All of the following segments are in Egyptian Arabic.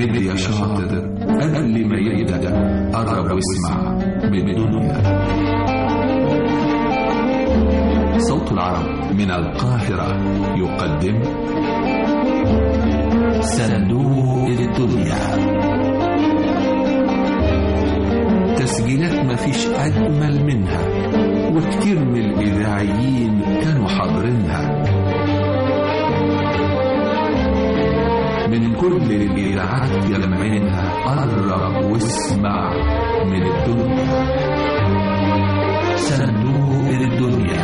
مد يا شاطر قبل ما يبدأ قرب واسمع من الدنيا صوت العرب من القاهرة يقدم صندوق الدنيا تسجيلات مفيش أجمل منها وكتير من الإذاعيين كانوا حاضرينها من كل الإذاعات يلمعينها قرب واسمع من الدنيا صندوق الدنيا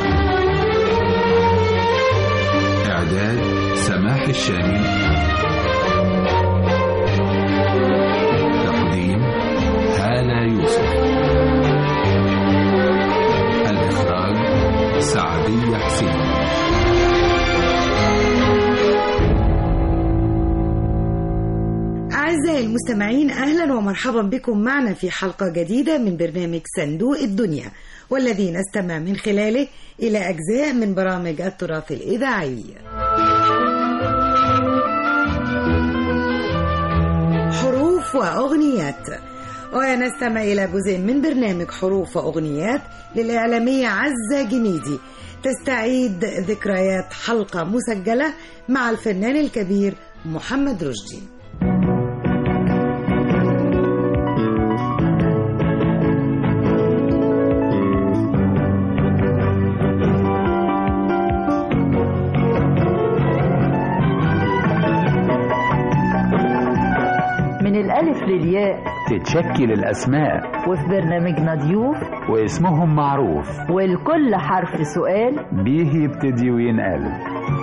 إعداد سماح الشامي تقديم هالة يوسف الإخراج سعدية حسين أعزائي المستمعين أهلا ومرحبا بكم معنا في حلقة جديدة من برنامج صندوق الدنيا والذي نستمع من خلاله إلى أجزاء من برامج التراث الإذاعي حروف وأغنيات ونستمع إلى جزء من برنامج حروف وأغنيات للإعلامية عزة جنيدي تستعيد ذكريات حلقة مسجلة مع الفنان الكبير محمد رشدي من الألف للياء تتشكل الأسماء وفي برنامجنا ضيوف واسمهم معروف والكل حرف سؤال بيه يبتدي وينقل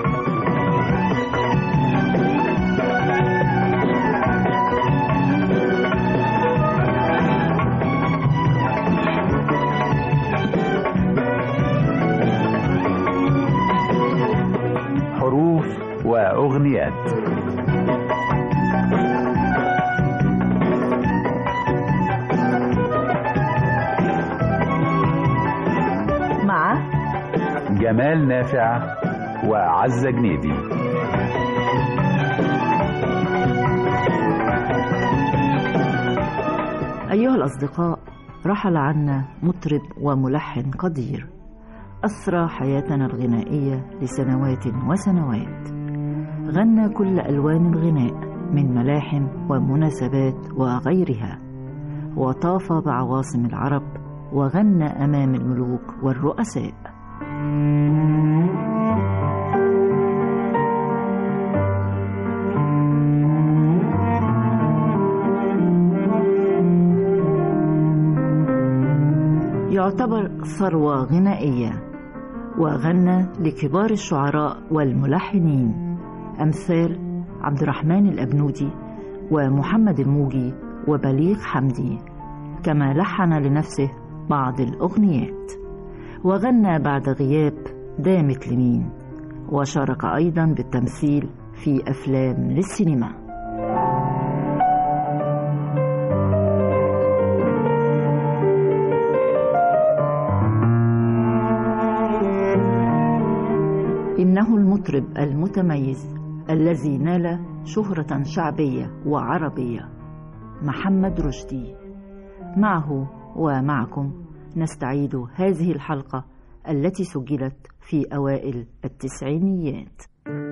حروف وأغنيات مع جمال نافع وعزة جنيدي أيها الأصدقاء رحل عنا مطرب وملحن قدير أسرى حياتنا الغنائية لسنوات وسنوات غنى كل ألوان الغناء من ملاحم ومناسبات وغيرها وطاف بعواصم العرب وغنى أمام الملوك والرؤساء يعتبر ثروة غنائية وغنى لكبار الشعراء والملحنين أمثال عبد الرحمن الأبنودي ومحمد الموجي وبليغ حمدي كما لحن لنفسه بعض الأغنيات وغنى بعد غياب دامت لمين وشارك أيضا بالتمثيل في أفلام للسينما إنه المطرب المتميز الذي نال شهرة شعبية وعربية محمد رشدي معه ومعكم نستعيد هذه الحلقة التي سجلت في أوائل التسعينيات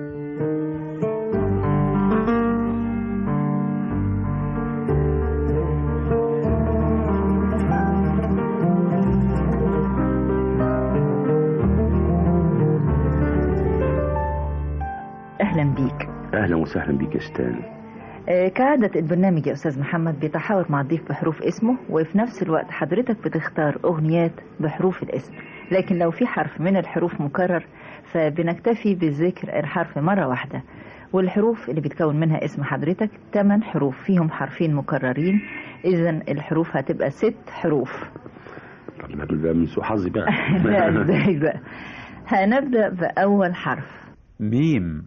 أهلا بيك اهلا وسهلا بك يا شتان آه، كعادة البرنامج يا أستاذ محمد بيتحاور مع الضيف بحروف اسمه وفي نفس الوقت حضرتك بتختار أغنيات بحروف الاسم لكن لو في حرف من الحروف مكرر فبنكتفي بذكر الحرف مرة واحدة والحروف اللي بتكون منها اسم حضرتك 8 حروف فيهم حرفين مكررين إذا الحروف هتبقى ست حروف طب ما دول بقى من سوء حظي بقى لا ازاي بقى هنبدأ بأول حرف ميم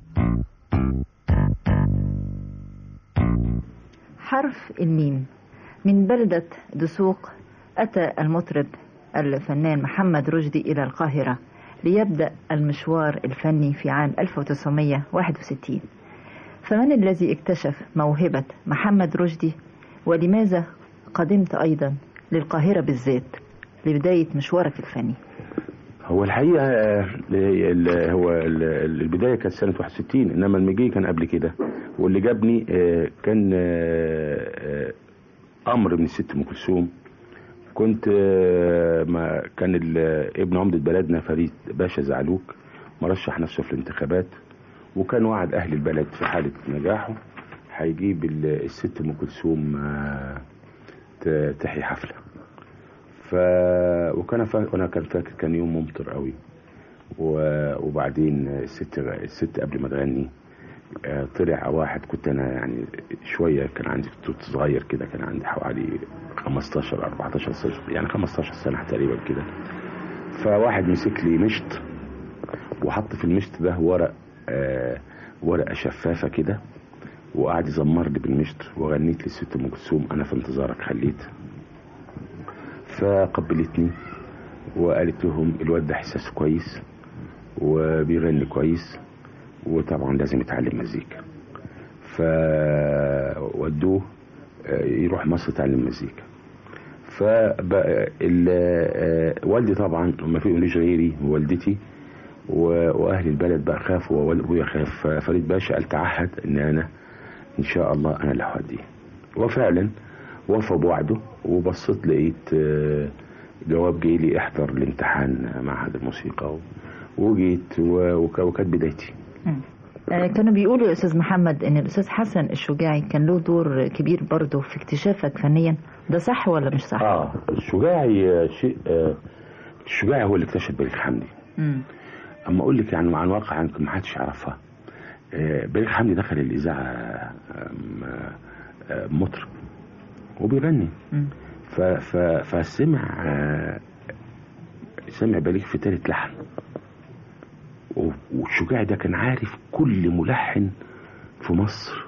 حرف الميم من بلدة دسوق أتى المطرب الفنان محمد رشدي إلى القاهرة ليبدأ المشوار الفني في عام 1961 فمن الذي اكتشف موهبة محمد رشدي ولماذا قدمت أيضا للقاهرة بالذات لبداية مشوارك الفني هو الحقيقه آه، ال- هو ال- البدايه كانت سنه 61 انما المجي كان قبل كده واللي جابني آه، كان آه، آه، امر من الست ام كلثوم كنت آه، ما كان ال- ابن عمده بلدنا فريد باشا زعلوك مرشح نفسه في الانتخابات وكان وعد اهل البلد في حاله نجاحه هيجيب ال- الست ام كلثوم آه، ت- تحيي حفله ف وكان فا... وانا كان فاكر كان يوم ممطر قوي و... وبعدين الست الست قبل ما تغني آه، طلع واحد كنت انا يعني شويه كان عندي توت صغير كده كان عندي حوالي 15 14 سنه يعني 15 سنه تقريبا كده فواحد مسك لي مشط وحط في المشط ده ورق آه ورقه شفافه كده وقعد يزمر لي بالمشط وغنيت للست ام كلثوم انا في انتظارك خليت فقبلتني وقالت لهم الواد ده احساسه كويس وبيغني كويس وطبعا لازم يتعلم مزيكا فودوه آه، يروح مصر يتعلم مزيكا فبقى ال- آه، والدي طبعا ما في ليش غيري ووالدتي و- واهل البلد بقى خافوا وابويا خاف فريد باشا قال تعهد ان انا ان شاء الله انا اللي هوديه وفعلا وفى بوعده وبصيت لقيت آه، جواب جاي لي احضر الامتحان معهد الموسيقى و- وجيت و- وك- وكانت بدايتي آه، كانوا بيقولوا يا أستاذ محمد إن الأستاذ حسن الشجاعي كان له دور كبير برضه في اكتشافك فنيا ده صح ولا مش صح؟ اه الشجاعي آه، شيء آه، الشجاعي هو اللي اكتشف بليغ حمدي مم. اما اقول لك يعني عن واقع يمكن ما حدش يعرفها آه، بليغ حمدي دخل الاذاعه آم، آه، مطرب وبيغني مم. ف ف فسمع آه، سمع بليغ في تالت لحن و- والشجاع ده كان عارف كل ملحن في مصر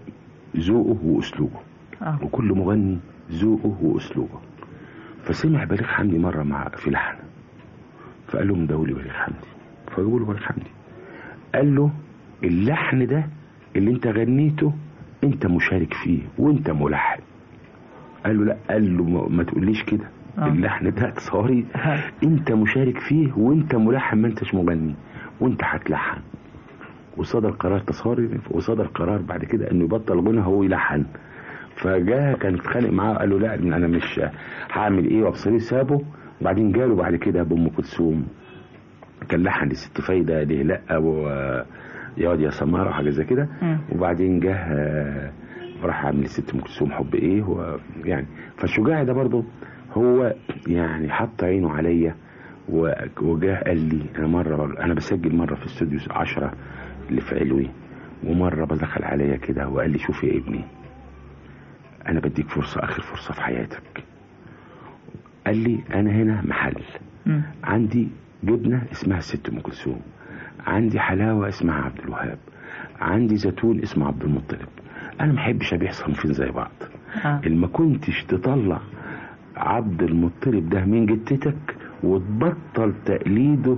ذوقه واسلوبه آه. وكل مغني ذوقه واسلوبه فسمع بليغ حمدي مره مع في لحن فقال لهم ده لي بليغ حمدي فجابوا له بليغ حمدي قال له اللحن ده اللي انت غنيته انت مشارك فيه وانت ملحن قال له لا قال له ما, ما تقوليش كده آه. اللحن ده تصوري انت مشارك فيه وانت ملحن ما انتش مغني وانت هتلحن وصدر قرار تصاري وصدر قرار بعد كده انه يبطل غنى هو يلحن فجاء كان اتخانق معاه قال له لا انا مش هعمل ايه وابصريه سابه وبعدين جاله بعد كده بام كلثوم كان لحن لست فايده ليه لا و يا واد يا سماره وحاجه زي كده مم. وبعدين جه آه، راح عامل ست ام كلثوم حب ايه و يعني فالشجاعي ده برضه هو يعني حط عينه عليا و- وجاه قال لي انا مره انا بسجل مره في استوديو 10 اللي في علوي ومره بدخل عليا كده وقال لي شوف يا ابني انا بديك فرصه اخر فرصه في حياتك قال لي انا هنا محل مم. عندي جبنه اسمها الست ام كلثوم عندي حلاوه اسمها عبد الوهاب عندي زيتون اسمه عبد المطلب انا ما احبش ابيع صنفين زي بعض آه. اللي ما كنتش تطلع عبد المطلب ده من جتتك وتبطل تقليده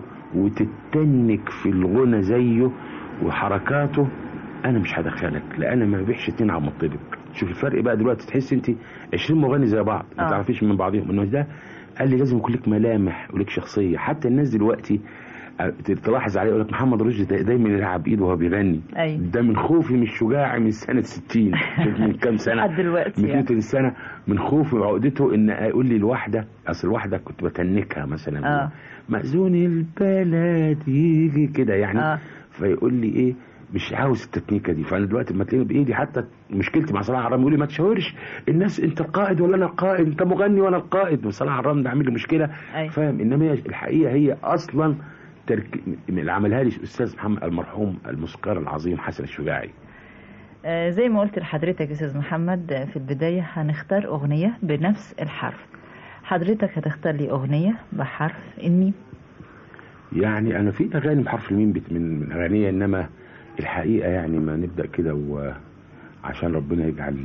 وتتنك في الغنى زيه وحركاته انا مش هدخلك لان ما ببيعش اتنين عبد المطلب شوف الفرق بقى دلوقتي تحس انت 20 مغني زي بعض ما آه. تعرفيش من بعضهم انه ده قال لي لازم يكون لك ملامح ولك شخصيه حتى الناس دلوقتي آه، تلاحظ عليه يقول لك محمد رشدي دا- دايما يلعب بايده وهو بيغني أيوة. ده من خوفي من الشجاع من سنه 60 شوف من كام سنه لحد دلوقتي من يعني. 30 سنه من خوفي وعقدته ان يقول لي الواحده اصل الواحده كنت بتنكها مثلا آه. مأذون البلد يجي كده يعني آه. فيقول لي ايه مش عاوز التكنيكه دي فانا دلوقتي لما تلاقيني بايدي حتى مشكلتي مع صلاح عرام يقول لي ما تشاورش الناس انت القائد ولا انا القائد انت مغني وانا القائد وصلاح عرام ده عامل لي مشكله أيوة. فاهم انما هي الحقيقه هي اصلا ترك... اللي عملها لي الاستاذ محمد المرحوم الموسيقار العظيم حسن الشجاعي آه، زي ما قلت لحضرتك يا استاذ محمد آه، في البداية هنختار أغنية بنفس الحرف حضرتك هتختار لي أغنية بحرف الميم يعني انا في اغاني بحرف الميم بت- من من اغانيه انما الحقيقه يعني ما نبدا كده وعشان ربنا يجعل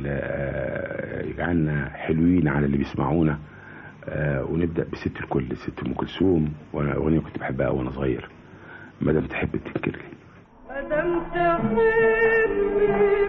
آه، يجعلنا حلوين على اللي بيسمعونا آه، ونبدا بست الكل ست ام كلثوم وانا اغنيه كنت بحبها قوي وانا صغير مادام تحب تنكر لي مادام تحبني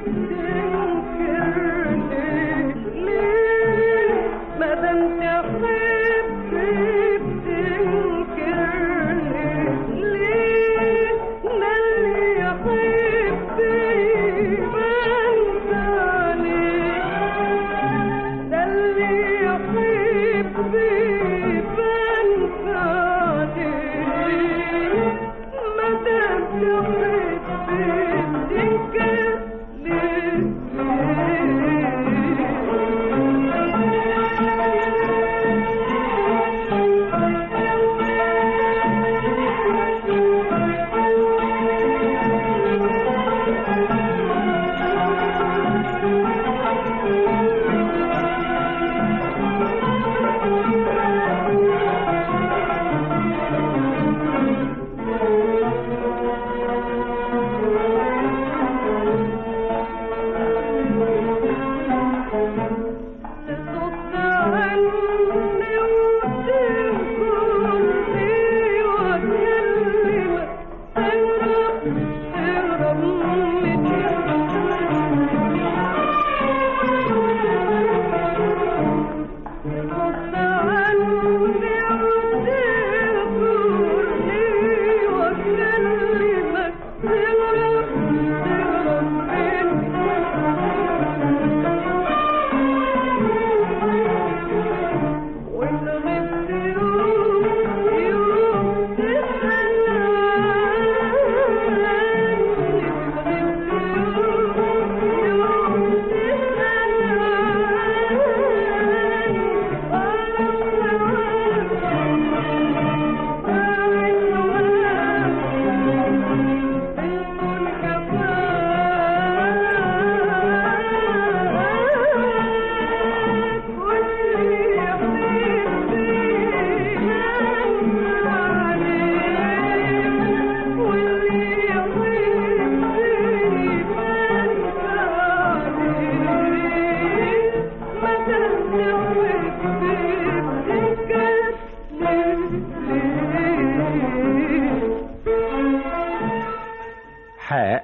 حاء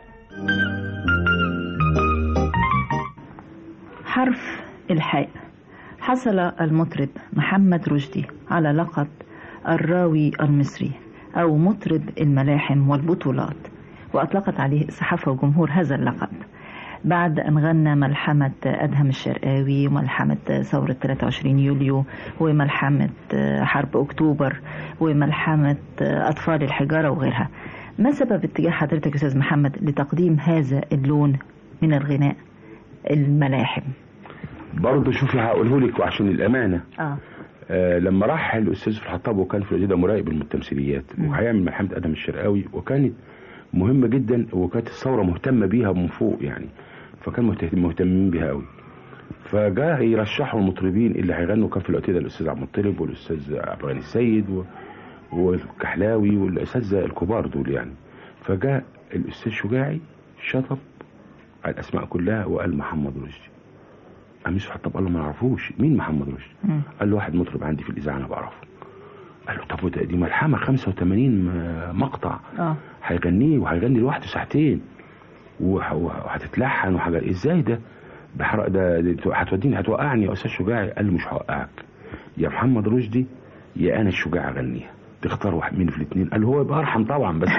حرف الحاء حصل المطرب محمد رشدي على لقب الراوي المصري أو مطرب الملاحم والبطولات وأطلقت عليه الصحافة وجمهور هذا اللقب بعد أن غنى ملحمة أدهم الشرقاوي وملحمة ثورة 23 يوليو وملحمة حرب أكتوبر وملحمة أطفال الحجارة وغيرها ما سبب اتجاه حضرتك يا أستاذ محمد لتقديم هذا اللون من الغناء الملاحم برضه شوفي هقوله لك وعشان الامانه آه. آه لما راح الاستاذ في الحطاب وكان في الجديده مراقب التمثيليات وهيعمل ملحمه ادم الشرقاوي وكانت مهمه جدا وكانت الثوره مهتمه بيها من فوق يعني فكان مهتم- مهتمين بيها قوي فجاء يرشحوا المطربين اللي هيغنوا كان في الوقت ده الاستاذ عبد المطلب والاستاذ عبد الغني السيد و... والكحلاوي والاساتذه الكبار دول يعني فجاء الاستاذ شجاعي شطب على الاسماء كلها وقال محمد رشدي قام يوسف حطب قال له ما نعرفوش مين محمد رشدي مم. قال له واحد مطرب عندي في الاذاعه انا بعرفه قال له طب وده- دي ملحمه 85 م- مقطع آه. هيغنيه وهيغني لوحده ساعتين وه- وهتتلحن وحاجات ازاي ده بحرق ده, ده انتوا هتوديني هتوقعني يا استاذ شجاعي قال له مش هوقعك يا محمد رشدي يا انا الشجاع اغنيها تختار واحد مين في الاثنين قال له هو يبقى ارحم طبعا بس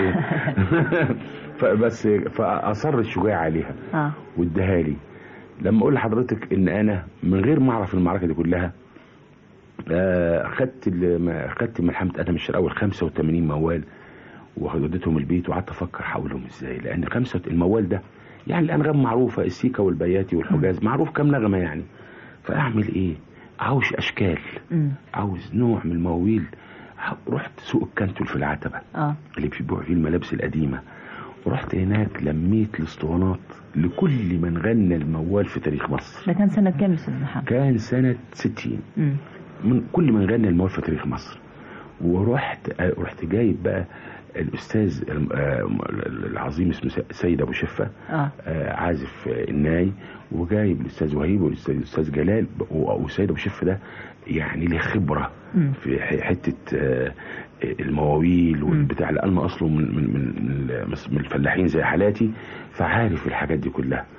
فبس فاصر الشجاع عليها آه. واداها لي لما اقول لحضرتك ان انا من غير ما اعرف المعركه دي كلها آه، خدت ال- ما- خدت ملحمه ادم الشرقاوي ال 85 موال ووديتهم البيت وقعدت افكر حولهم ازاي لان خمسه الموال ده يعني الانغام معروفه السيكا والبياتي والحجاز معروف كام نغمه يعني فاعمل ايه؟ عاوز اشكال مم. عاوز نوع من المواويل رحت سوق الكانتول في العتبه آه. اللي بيبيعوا فيه الملابس القديمة ورحت هناك لميت الاسطوانات لكل من غنى الموال في تاريخ مصر ده كان سنة كام يا أستاذ محمد؟ كان سنة 60 مم. من كل من غنى الموال في تاريخ مصر ورحت آه، رحت جايب بقى الاستاذ الم- آه، العظيم اسمه س- سيد ابو شفه آه. آه، عازف آه، الناي وجايب الاستاذ وهيب والاستاذ الأستاذ جلال و- والسيد ابو شفه ده يعني له خبره مم. في ح- حته آه، المواويل والبتاع لانه اصله من من من من من الفلاحين زي حالاتي فعارف الحاجات دي كلها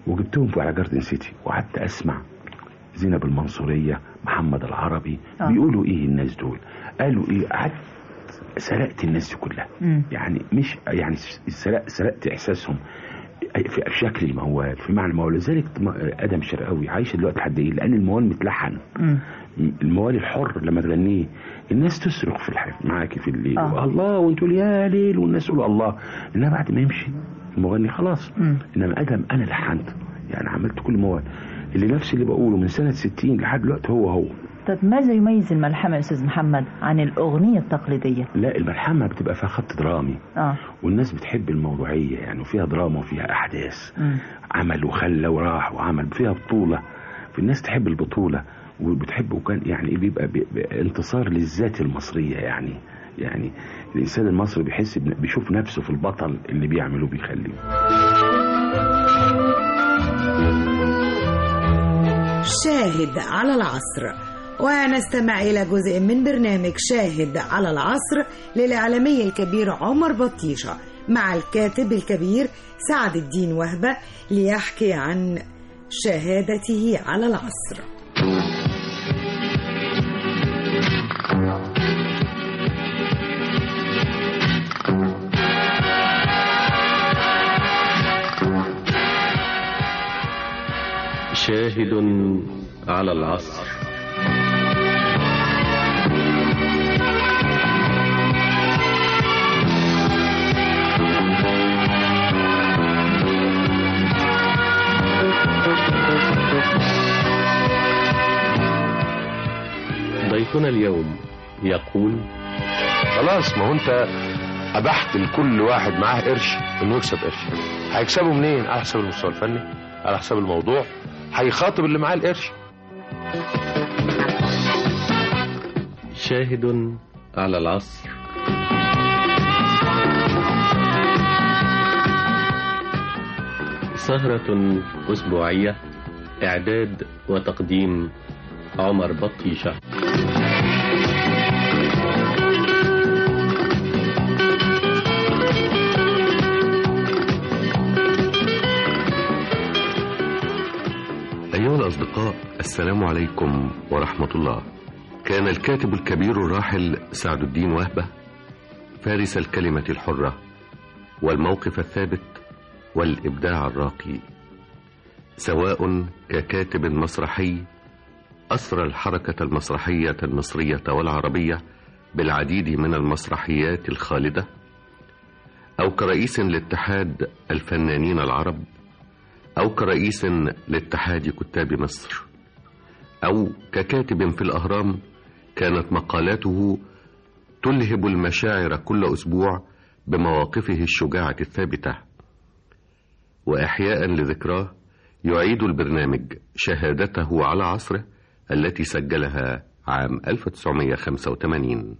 وجبتهم على جاردن سيتي وقعدت اسمع زينب المنصوريه محمد العربي آه. بيقولوا ايه الناس دول قالوا ايه قعدت سرقت الناس دي كلها مم. يعني مش يعني سرقت سرقت احساسهم في شكل الموال في معنى الموال لذلك ادم شرقاوي عايشه دلوقتي لحد ايه لان الموال متلحن مم. الموال الحر لما تغنيه الناس تصرخ في الحفل معاكي في الليل آه. الله وانتوا تقول يا ليل والناس تقول الله انما بعد ما يمشي المغني خلاص مم. انما ادم انا لحنت يعني عملت كل موال اللي نفس اللي بقوله من سنه 60 لحد دلوقتي هو هو طب ماذا يميز الملحمة يا أستاذ محمد عن الأغنية التقليدية؟ لا الملحمه بتبقى فيها خط درامي آه والناس بتحب الموضوعيه يعني وفيها دراما وفيها احداث مم. عمل وخلى وراح وعمل فيها بطولة فالناس تحب البطولة وبتحب وكان يعني إيه بيبقى بي- بي- انتصار للذات المصرية يعني يعني الإنسان المصري بيحس بن- بيشوف نفسه في البطل اللي بيعمله بيخليه شاهد على العصر ونستمع إلى جزء من برنامج شاهد على العصر للإعلامي الكبير عمر بطيشة مع الكاتب الكبير سعد الدين وهبة ليحكي عن شهادته على العصر شاهد على العصر ضيفنا اليوم يقول خلاص ما هو انت ابحت لكل واحد معاه قرش انه يكسب قرش هيكسبه منين على حساب المستوى الفني على حساب الموضوع هيخاطب اللي معاه القرش شاهد على العصر سهرة أسبوعية إعداد وتقديم عمر بطيشة أيها الأصدقاء السلام عليكم ورحمة الله كان الكاتب الكبير الراحل سعد الدين وهبة فارس الكلمة الحرة والموقف الثابت والإبداع الراقي سواء ككاتب مسرحي أسرى الحركة المسرحية المصرية والعربية بالعديد من المسرحيات الخالدة أو كرئيس لاتحاد الفنانين العرب أو كرئيس لاتحاد كتاب مصر أو ككاتب في الأهرام كانت مقالاته تلهب المشاعر كل أسبوع بمواقفه الشجاعة الثابتة وإحياء لذكراه يعيد البرنامج شهادته على عصره التي سجلها عام 1985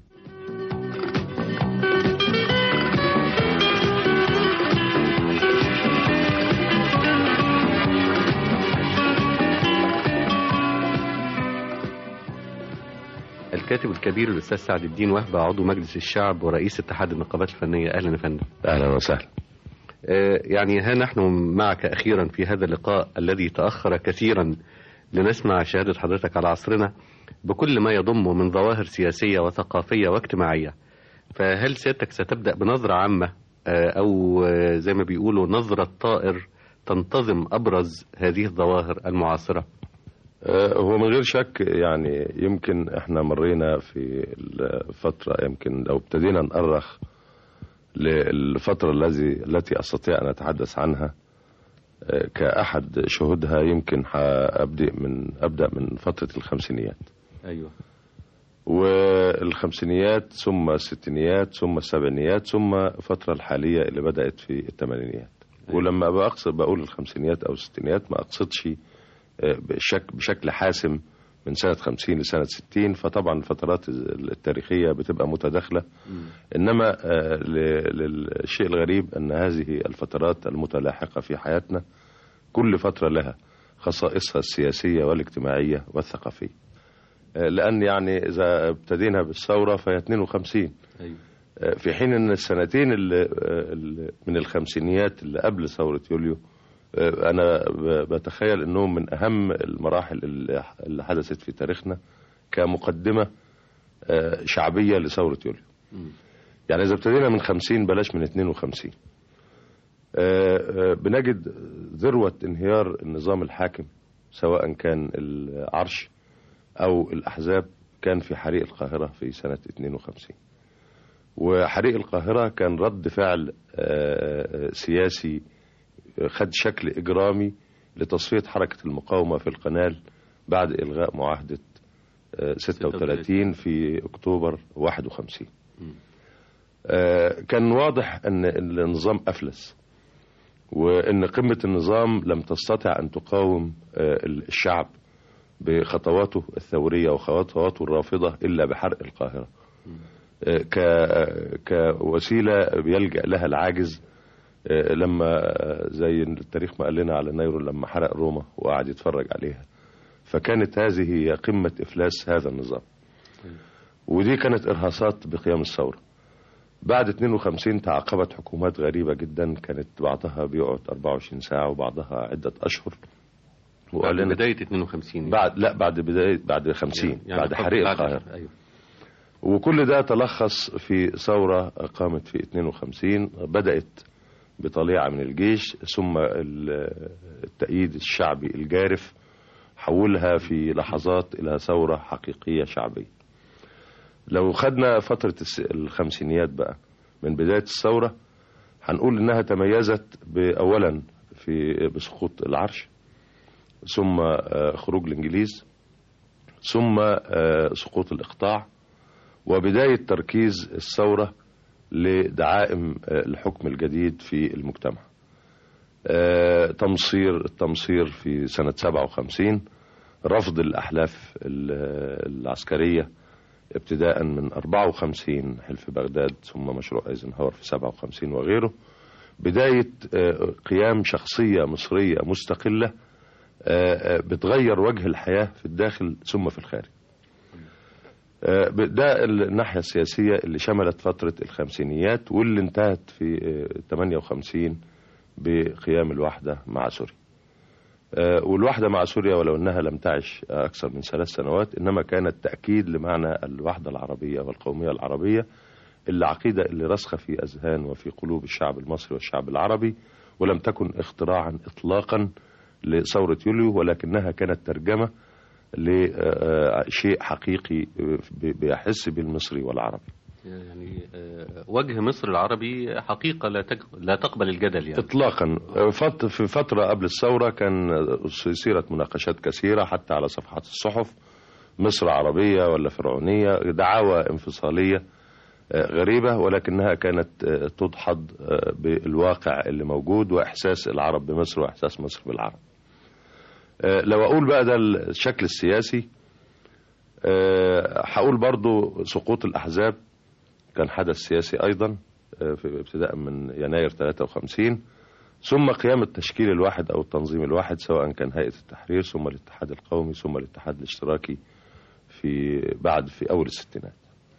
الكاتب الكبير الأستاذ سعد الدين وهبة عضو مجلس الشعب ورئيس اتحاد النقابات الفنية أهلا يا فندم اهلا وسهلا آه، يعني ها نحن معك أخيرا في هذا اللقاء الذي تأخر كثيرا لنسمع شهادة حضرتك على عصرنا بكل ما يضم من ظواهر سياسية وثقافية واجتماعية فهل سيادتك ستبدأ بنظرة عامة آه، أو آه، زي ما بيقولوا نظرة طائر تنتظم أبرز هذه الظواهر المعاصرة آه، هو من غير شك يعني يمكن احنا مرينا في الفترة يمكن لو ابتدينا نأرخ للفترة الذي التي استطيع ان اتحدث عنها آه، كأحد شهودها يمكن أبدأ من أبدأ من فترة الخمسينيات أيوة والخمسينيات ثم الستينيات ثم السبعينيات ثم الفترة الحالية اللي بدأت في الثمانينيات ولما بقصد بقول الخمسينيات أو الستينيات ما أقصدش بشك بشكل حاسم من سنة 50 لسنة 60 فطبعا الفترات التاريخية بتبقى متداخلة إنما آه، ل- للشيء الغريب أن هذه الفترات المتلاحقة في حياتنا كل فترة لها خصائصها السياسية والاجتماعية والثقافية آه، لأن يعني إذا ابتدينا بالثورة فهي 52 أيوة في حين ان السنتين اللي اللي من الخمسينيات اللي قبل ثورة يوليو آه، أنا ب- بتخيل أنهم من أهم المراحل اللي اللي حدثت في تاريخنا كمقدمة آه، شعبية لثورة يوليو يعني إذا ابتدينا من 50 بلاش من 52 آه، آه، بنجد ذروة انهيار النظام الحاكم سواء كان العرش أو الأحزاب كان في حريق القاهرة في سنة 52 وحريق القاهرة كان رد فعل آه، آه، سياسي آه، خد شكل إجرامي لتصفية حركة المقاومة في القنال بعد إلغاء معاهدة آه، 36 في أكتوبر 51 آه، كان واضح أن النظام أفلس وأن قمة النظام لم تستطع أن تقاوم آه، الشعب بخطواته الثورية وخطواته الرافضة إلا بحرق القاهرة آه، ك- كوسيلة بيلجأ لها العاجز آه، لما آه، زي التاريخ ما قال لنا على نيرون لما حرق روما وقعد يتفرج عليها فكانت هذه هي قمة إفلاس هذا النظام ودي كانت إرهاصات بقيام الثورة بعد 52 تعاقبت حكومات غريبة جدا كانت بعضها بيقعد 24 ساعة وبعضها عدة أشهر بعد وأعلنت بداية 52 بعد لا بعد بداية بعد 50 يعني بعد قبل- حريق بعد- القاهرة أيوه وكل ده تلخص في ثورة قامت في 52 بدأت بطليعة من الجيش ثم ال- التأييد الشعبي الجارف حولها في لحظات إلى ثورة حقيقية شعبية لو خدنا فترة الس- الخمسينيات بقى من بداية الثورة هنقول إنها تميزت أولا في بسقوط العرش ثم آه، خروج الإنجليز ثم آه، سقوط الإقطاع وبداية تركيز الثورة لدعائم آه، الحكم الجديد في المجتمع آه، تمصير التمصير في سنة 57 رفض الأحلاف ال- العسكرية ابتداء من 54 حلف بغداد ثم مشروع ايزنهاور في 57 وغيره بداية آه، قيام شخصية مصرية مستقلة آه، آه، بتغير وجه الحياة في الداخل ثم في الخارج آه، ده الناحية السياسية اللي شملت فترة الخمسينيات واللي انتهت في آه، 58 بقيام الوحدة مع سوريا آه، والوحدة مع سوريا ولو أنها لم تعش أكثر من ثلاث سنوات إنما كانت تأكيد لمعنى الوحدة العربية والقومية العربية اللي عقيدة اللي رسخة في أذهان وفي قلوب الشعب المصري والشعب العربي ولم تكن اختراعا إطلاقا لثورة يوليو ولكنها كانت ترجمة لشيء حقيقي ب- بيحس بالمصري والعربي يعني آه، وجه مصر العربي حقيقة لا تق- لا تقبل الجدل يعني اطلاقا فت- في فتره قبل الثوره كان سيرت مناقشات كثيره حتى على صفحات الصحف مصر عربيه ولا فرعونيه دعاوى انفصاليه آه، غريبه ولكنها كانت آه، تدحض آه، بالواقع اللي موجود واحساس العرب بمصر واحساس مصر بالعرب آه، لو اقول بقى ده الشكل السياسي آه، هقول برضو سقوط الاحزاب كان حدث سياسي ايضا آه، في ابتداء من يناير 53 ثم قيام التشكيل الواحد او التنظيم الواحد سواء كان هيئه التحرير ثم الاتحاد القومي ثم الاتحاد الاشتراكي في بعد في اول الستينات.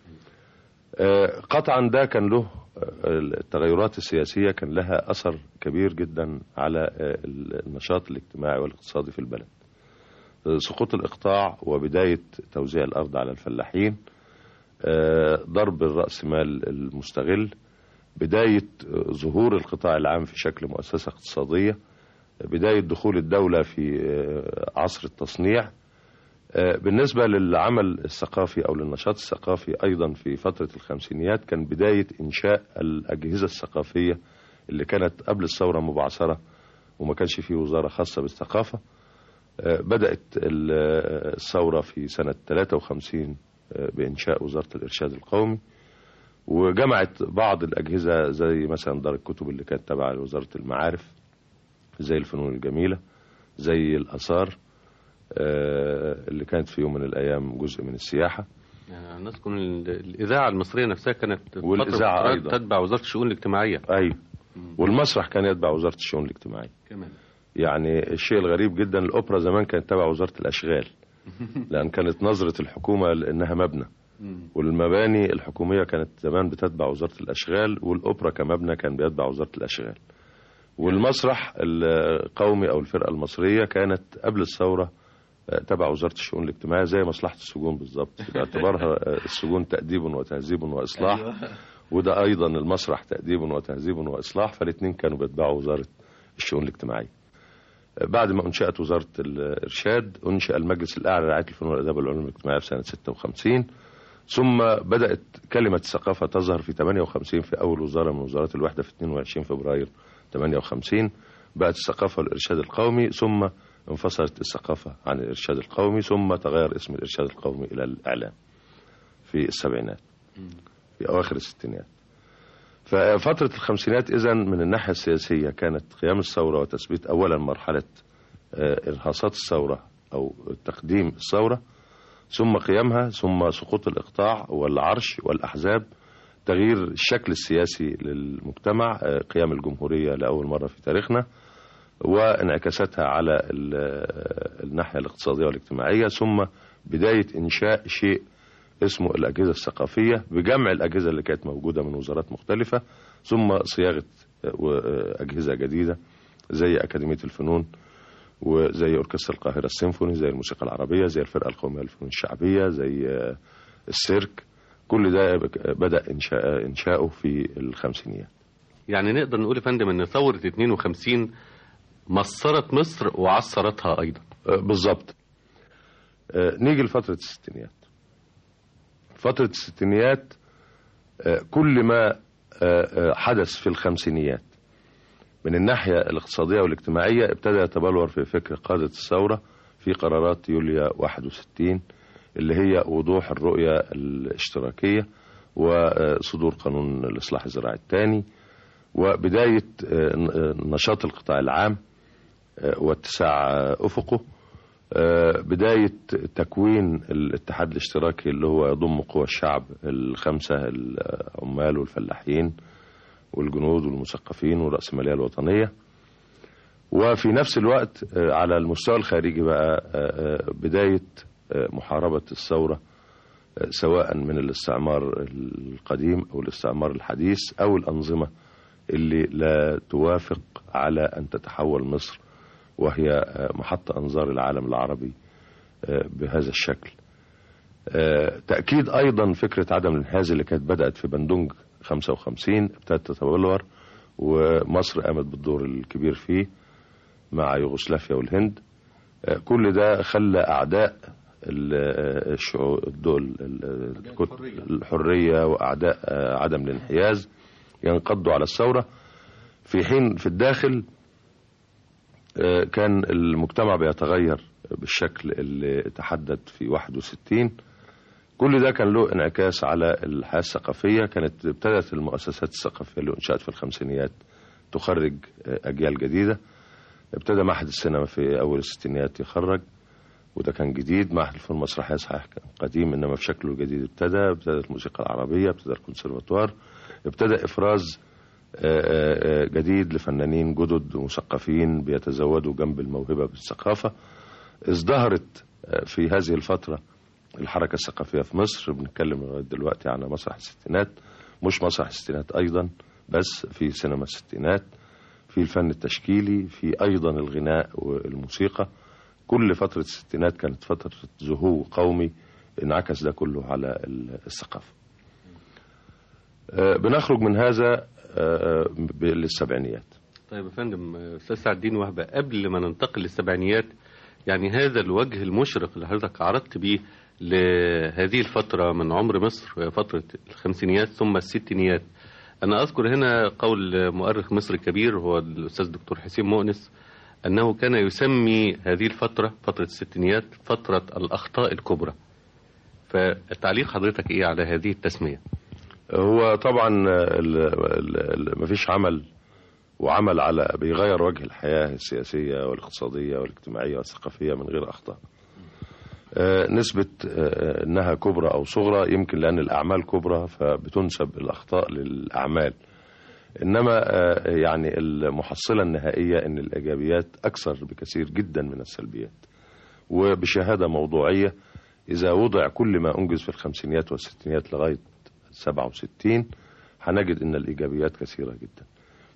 آه، قطعا ده كان له آه، التغيرات السياسيه كان لها اثر كبير جدا على آه، النشاط الاجتماعي والاقتصادي في البلد. آه، سقوط الاقطاع وبدايه توزيع الارض على الفلاحين آه، ضرب الرأسمال المستغل بداية آه، ظهور القطاع العام في شكل مؤسسة اقتصادية بداية دخول الدولة في آه، عصر التصنيع آه، بالنسبة للعمل الثقافي أو للنشاط الثقافي أيضا في فترة الخمسينيات كان بداية إنشاء الأجهزة الثقافية اللي كانت قبل الثورة مبعثرة وما كانش فيه وزارة خاصة بالثقافة آه، بدأت ال- آه، الثورة في سنة 53 آه، بإنشاء وزارة الإرشاد القومي وجمعت بعض الأجهزة زي مثلا دار الكتب اللي كانت تابعة لوزارة المعارف زي الفنون الجميلة زي الآثار آه، اللي كانت في يوم من الأيام جزء من السياحة يعني نذكر ال- الإذاعة المصرية نفسها كانت فترة والإذاعة فترات أيضا. تتبع وزارة الشؤون الاجتماعية أي والمسرح كان يتبع وزارة الشؤون الاجتماعية كمان يعني الشيء الغريب جدا الأوبرا زمان كانت تبع وزارة الأشغال لأن كانت نظرة الحكومة لأنها مبنى والمباني الحكومية كانت زمان بتتبع وزارة الأشغال والأوبرا كمبنى كان بيتبع وزارة الأشغال والمسرح القومي او الفرقه المصريه كانت قبل الثوره آه، تبع وزاره الشؤون الاجتماعيه زي مصلحه السجون بالظبط باعتبارها آه، السجون تاديب وتهذيب واصلاح وده ايضا المسرح تاديب وتهذيب واصلاح فالاثنين كانوا بيتبعوا وزاره الشؤون الاجتماعيه آه، بعد ما انشات وزاره الارشاد انشا المجلس الاعلى لرعايه الفنون والاداب والعلوم الاجتماعيه في سنه 56 ثم بدات كلمه الثقافه تظهر في 58 في اول وزاره من وزارات الوحده في 22 فبراير 58 بقت الثقافه والارشاد القومي ثم انفصلت الثقافه عن الارشاد القومي ثم تغير اسم الارشاد القومي الى الاعلام في السبعينات في اواخر الستينات ففترة الخمسينات إذا من الناحية السياسية كانت قيام الثورة وتثبيت أولا مرحلة آه، إرهاصات الثورة أو تقديم الثورة ثم قيامها ثم سقوط الإقطاع والعرش والأحزاب تغيير الشكل السياسي للمجتمع آه، قيام الجمهورية لأول مرة في تاريخنا وانعكاساتها على ال- آه، الناحية الاقتصادية والاجتماعية ثم بداية إنشاء شيء اسمه الأجهزة الثقافية بجمع الأجهزة اللي كانت موجودة من وزارات مختلفة ثم صياغة آه، و- آه، أجهزة جديدة زي أكاديمية الفنون وزي أوركسترا القاهرة السيمفوني زي الموسيقى العربية زي الفرقة القومية للفنون الشعبية زي آه، السيرك كل ده بك- بدأ إنشاء إنشاؤه في الخمسينيات يعني نقدر نقول يا فندم ان ثوره 52 مصرت مصر وعصرتها ايضا آه، بالظبط آه، نيجي لفترة الستينيات فترة الستينيات آه، كل ما آه، آه، حدث في الخمسينيات من الناحية الاقتصادية والاجتماعية ابتدى يتبلور في فكر قادة الثورة في قرارات يوليو 61 اللي هي وضوح الرؤية الاشتراكية وصدور قانون الإصلاح الزراعي الثاني وبداية آه، آه، نشاط القطاع العام آه، واتساع آه، أفقه آه، بداية تكوين الاتحاد الاشتراكي اللي هو يضم قوى الشعب الخمسة العمال والفلاحين والجنود والمثقفين والرأسمالية الوطنية وفي نفس الوقت آه، على المستوى الخارجي بقى آه، آه، بداية آه، محاربة الثورة آه، سواء من الاستعمار القديم أو الاستعمار الحديث أو الأنظمة اللي لا توافق على أن تتحول مصر وهي آه، محط أنظار العالم العربي آه، بهذا الشكل آه، تأكيد أيضا فكرة عدم الانحياز اللي كانت بدأت في بندونج 55 ابتدت تتبلور ومصر قامت بالدور الكبير فيه مع يوغوسلافيا والهند آه، كل ده خلى أعداء ال- آه، الشعو- الدول ال- الكت- الحرية وأعداء آه، عدم الانحياز ينقضوا على الثورة في حين في الداخل آه، كان المجتمع بيتغير بالشكل اللي تحدد في 61 كل ده كان له انعكاس على الحياة الثقافية كانت ابتدت المؤسسات الثقافية اللي انشأت في الخمسينيات تخرج آه، أجيال جديدة ابتدى معهد السينما في أول الستينيات يخرج وده كان جديد معهد الفنون المسرحية صحيح كان قديم إنما في شكله الجديد ابتدى ابتدت الموسيقى العربية ابتدى الكونسرفاتوار ابتدى إفراز آه، آه، جديد لفنانين جدد مثقفين بيتزودوا جنب الموهبة بالثقافة ازدهرت آه، في هذه الفترة الحركة الثقافية في مصر بنتكلم لغاية دلوقتي عن مسرح الستينات مش مسرح الستينات أيضا بس في سينما الستينات في الفن التشكيلي في أيضا الغناء والموسيقى كل فترة الستينات كانت فترة زهو قومي انعكس ده كله على الثقافة آه، بنخرج من هذا آه، ب- للسبعينيات طيب يا فندم استاذ سعد الدين وهبه قبل ما ننتقل للسبعينيات يعني هذا الوجه المشرق اللي حضرتك عرضت بيه لهذه الفتره من عمر مصر فتره الخمسينيات ثم الستينيات انا اذكر هنا قول مؤرخ مصر الكبير هو الاستاذ الدكتور حسين مؤنس انه كان يسمي هذه الفتره فتره الستينيات فتره الاخطاء الكبرى فتعليق حضرتك ايه على هذه التسميه هو طبعا ال- ال- ال- مفيش عمل وعمل على بيغير وجه الحياة السياسية والاقتصادية والاجتماعية والثقافية من غير أخطاء آه، نسبة آه، أنها كبرى أو صغرى يمكن لأن الأعمال كبرى فبتنسب الأخطاء للأعمال إنما آه، يعني المحصلة النهائية أن الإيجابيات أكثر بكثير جدا من السلبيات وبشهادة موضوعية إذا وضع كل ما أنجز في الخمسينيات والستينيات لغاية 67 هنجد أن الإيجابيات كثيرة جدا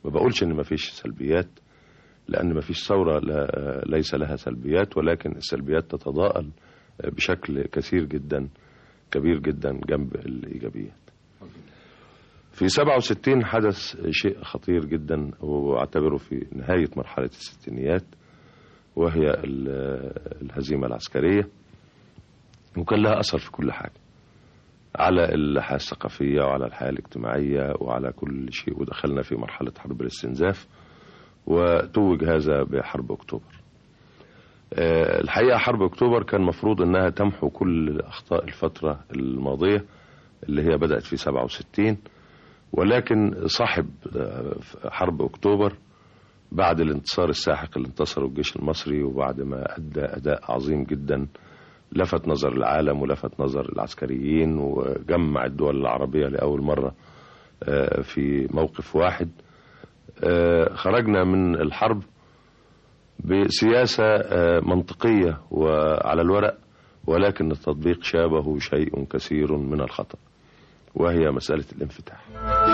ما بقولش ان ما فيش سلبيات لان ما فيش ثوره لا ليس لها سلبيات ولكن السلبيات تتضاءل بشكل كثير جدا كبير جدا جنب الايجابيات في 67 حدث شيء خطير جدا واعتبره في نهايه مرحله الستينيات وهي ال- الهزيمه العسكريه وكان لها اثر في كل حاجه على الحياه الثقافيه وعلى الحياه الاجتماعيه وعلى كل شيء ودخلنا في مرحله حرب الاستنزاف وتوج هذا بحرب اكتوبر آه، الحقيقه حرب اكتوبر كان مفروض انها تمحو كل اخطاء الفتره الماضيه اللي هي بدات في 67 ولكن صاحب آه، حرب اكتوبر بعد الانتصار الساحق اللي انتصره الجيش المصري وبعد ما ادى اداء عظيم جدا لفت نظر العالم ولفت نظر العسكريين وجمع الدول العربيه لاول مره آه، في موقف واحد آه، خرجنا من الحرب بسياسة آه، منطقية وعلى الورق ولكن التطبيق شابه شيء كثير من الخطأ وهي مسألة الانفتاح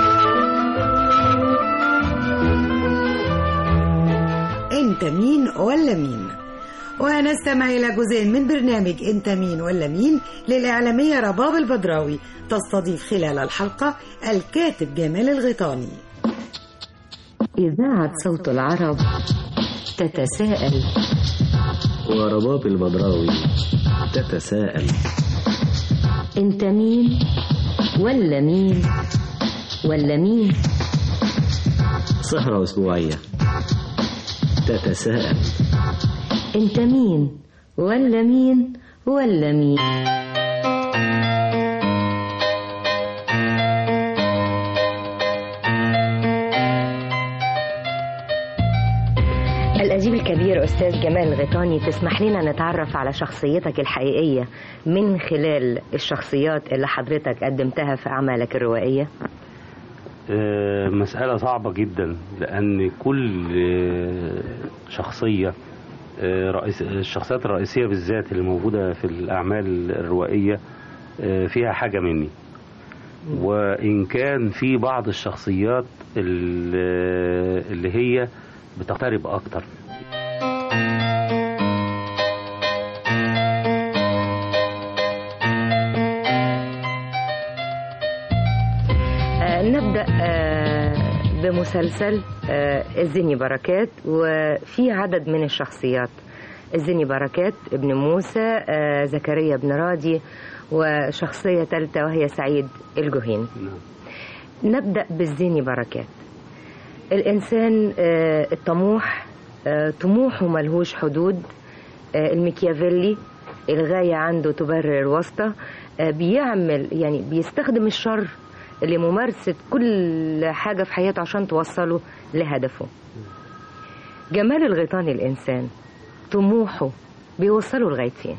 انت مين ولا مين ونستمع إلى جزء من برنامج أنت مين ولا مين للإعلامية رباب البدراوي تستضيف خلال الحلقة الكاتب جمال الغيطاني إذاعة صوت العرب تتساءل ورباب البدراوي تتساءل أنت مين ولا مين ولا مين سهرة أسبوعية تتساءل أنت مين ولا مين ولا مين الأديب الكبير أستاذ جمال الغيطاني تسمح لنا نتعرف على شخصيتك الحقيقية من خلال الشخصيات اللي حضرتك قدمتها في أعمالك الروائية آه، مسألة صعبة جدا لأن كل آه، شخصية آه، رئيس الشخصيات الرئيسية بالذات اللي موجودة في الأعمال الروائية آه، فيها حاجة مني وإن كان في بعض الشخصيات ال- اللي هي بتقترب أكتر آه، نبدأ آه، بمسلسل آه، الزني بركات وفي عدد من الشخصيات الزني بركات ابن موسى آه، زكريا بن راضي وشخصية ثالثة وهي سعيد الجهين نبدأ بالزني بركات الإنسان آه، الطموح آه، طموحه ملهوش حدود آه، الميكيافيلي الغاية عنده تبرر الواسطة آه، بيعمل يعني بيستخدم الشر لممارسة كل حاجة في حياته عشان توصله لهدفه جمال الغيطاني الإنسان طموحه بيوصله لغاية فين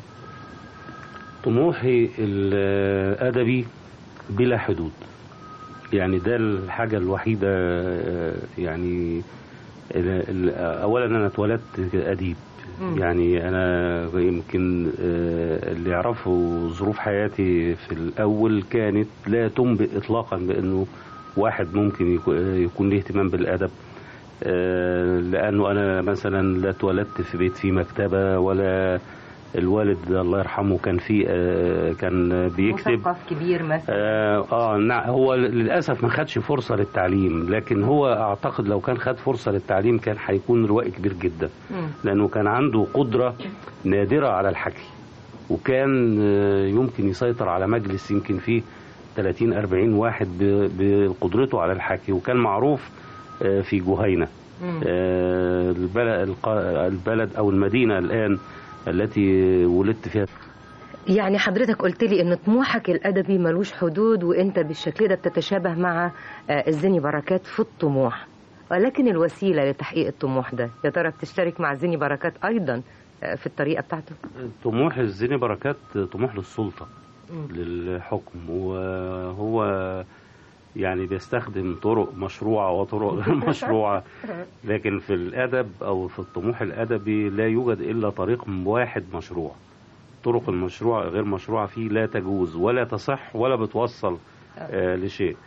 طموحي الأدبي بلا حدود يعني ده الحاجة الوحيدة آه، يعني ال- ال- أولا أنا اتولدت أديب مم. يعني أنا يمكن آه، اللي يعرفوا ظروف حياتي في الأول كانت لا تنبئ إطلاقا بأنه واحد ممكن يكو- يكون له اهتمام بالأدب آه، لأنه أنا مثلا لا اتولدت في بيت فيه مكتبة ولا الوالد الله يرحمه كان في آه، كان بيكتب مثقف كبير مثلا آه, اه نعم هو للاسف ما خدش فرصه للتعليم لكن هو اعتقد لو كان خد فرصه للتعليم كان هيكون روائي كبير جدا لانه كان عنده قدره نادره على الحكي وكان آه، يمكن يسيطر على مجلس يمكن فيه 30 40 واحد ب- بقدرته على الحكي وكان معروف آه، في جهينه آه، البلد الق- البلد او المدينه الان التي ولدت فيها يعني حضرتك قلت لي ان طموحك الادبي ملوش حدود وانت بالشكل ده بتتشابه مع آه، الزني بركات في الطموح ولكن الوسيله لتحقيق الطموح ده يا ترى بتشترك مع الزني بركات ايضا آه، في الطريقه بتاعته طموح الزيني بركات طموح للسلطة للحكم وهو يعني بيستخدم طرق مشروعة وطرق غير مشروعة لكن في الأدب أو في الطموح الأدبي لا يوجد إلا طريق واحد مشروع طرق المشروع غير مشروعة فيه لا تجوز ولا تصح ولا بتوصل آه لشيء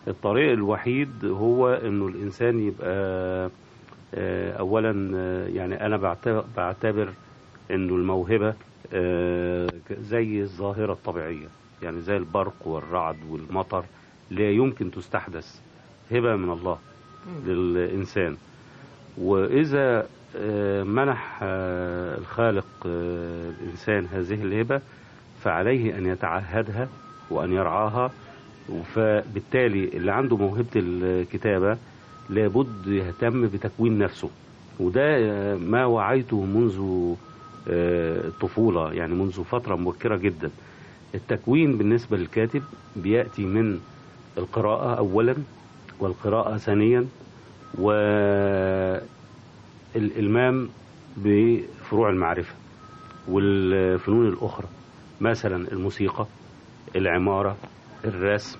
الطريق الوحيد هو انه الانسان يبقى آه، اولا آه، يعني انا بعت- بعتبر انه الموهبه آه، ك- زي الظاهره الطبيعيه يعني زي البرق والرعد والمطر لا يمكن تستحدث هبه من الله للانسان واذا آه، منح آه، الخالق آه، الانسان هذه الهبه فعليه ان يتعهدها وان يرعاها فبالتالي اللي عنده موهبه الكتابه لابد يهتم بتكوين نفسه وده آه، ما وعيته منذ آه، الطفوله يعني منذ فتره مبكره جدا التكوين بالنسبه للكاتب بياتي من القراءه اولا والقراءه ثانيا والإلمام بفروع المعرفة والفنون الأخرى مثلا الموسيقى العمارة الرسم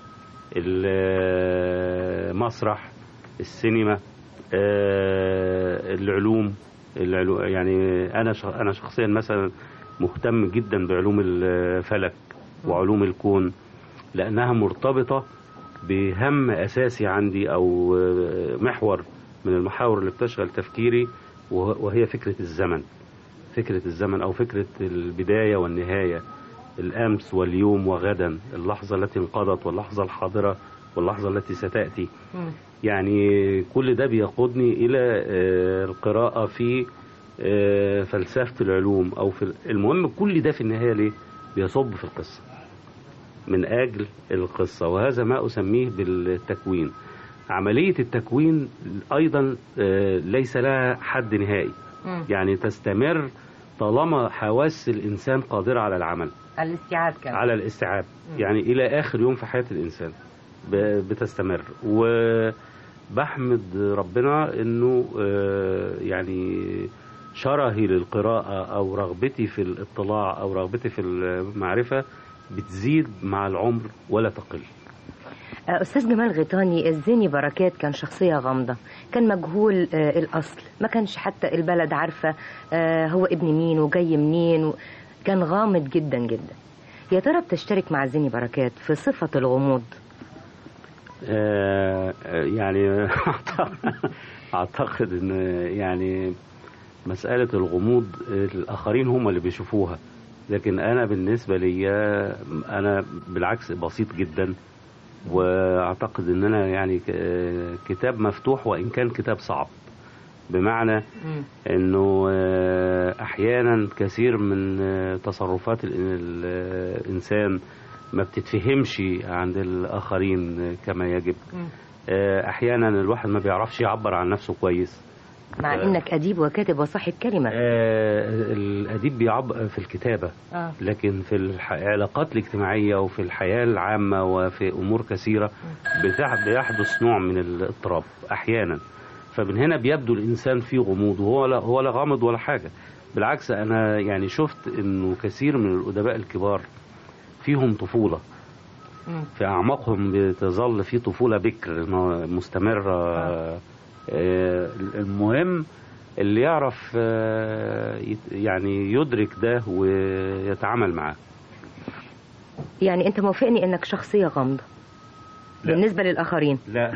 المسرح السينما آه، العلوم العلو يعني أنا ش- أنا شخصيا مثلا مهتم جدا بعلوم الفلك وعلوم الكون لأنها مرتبطة بهم أساسي عندي أو آه، محور من المحاور اللي بتشغل تفكيري وه- وهي فكرة الزمن فكرة الزمن أو فكرة البداية والنهاية الأمس واليوم وغدا اللحظة التي انقضت واللحظة الحاضرة واللحظة التي ستأتي يعني كل ده بيقودني إلى آه، القراءة في آه، فلسفة العلوم أو في المهم كل ده في النهاية ليه بيصب في القصة من أجل القصة وهذا ما أسميه بالتكوين عملية التكوين أيضا آه، ليس لها حد نهائي يعني تستمر طالما حواس الإنسان قادرة على العمل الاستيعاب كمان على الاستيعاب يعني إلى آخر يوم في حياة الإنسان ب- بتستمر وبحمد ربنا إنه آه، يعني شرهي للقراءة أو رغبتي في الاطلاع أو رغبتي في المعرفة بتزيد مع العمر ولا تقل آه، أستاذ جمال غيطاني الزيني بركات كان شخصية غامضة كان مجهول آه، الأصل ما كانش حتى البلد عارفة آه، هو ابن مين وجاي منين و... كان غامض جدا جدا يا ترى بتشترك مع زيني بركات في صفة الغموض آه، آه، يعني اعتقد ان يعني مسألة الغموض آه، الآخرين هم اللي بيشوفوها لكن أنا بالنسبة لي أنا بالعكس بسيط جدا وأعتقد إن أنا يعني ك- آه، كتاب مفتوح وإن كان كتاب صعب بمعنى انه آه، احيانا كثير من آه، تصرفات ال- ال- الانسان ما بتتفهمش عند الاخرين آه، كما يجب آه، احيانا الواحد ما بيعرفش يعبر عن نفسه كويس مع إنك أديب وكاتب وصاحب كلمة آه، الاديب بيعبر في الكتابه آه. لكن في الح- العلاقات الاجتماعيه وفي الحياه العامه وفي امور كثيره بتح- بيحدث نوع من الاضطراب احيانا فمن هنا بيبدو الانسان فيه غموض وهو لا هو لا غامض ولا حاجه بالعكس انا يعني شفت انه كثير من الادباء الكبار فيهم طفوله في اعماقهم بتظل في طفوله بكر مستمره آه، المهم اللي يعرف آه، يت- يعني يدرك ده ويتعامل معاه يعني أنت موافقني إنك شخصية غامضة لا. بالنسبة للآخرين لا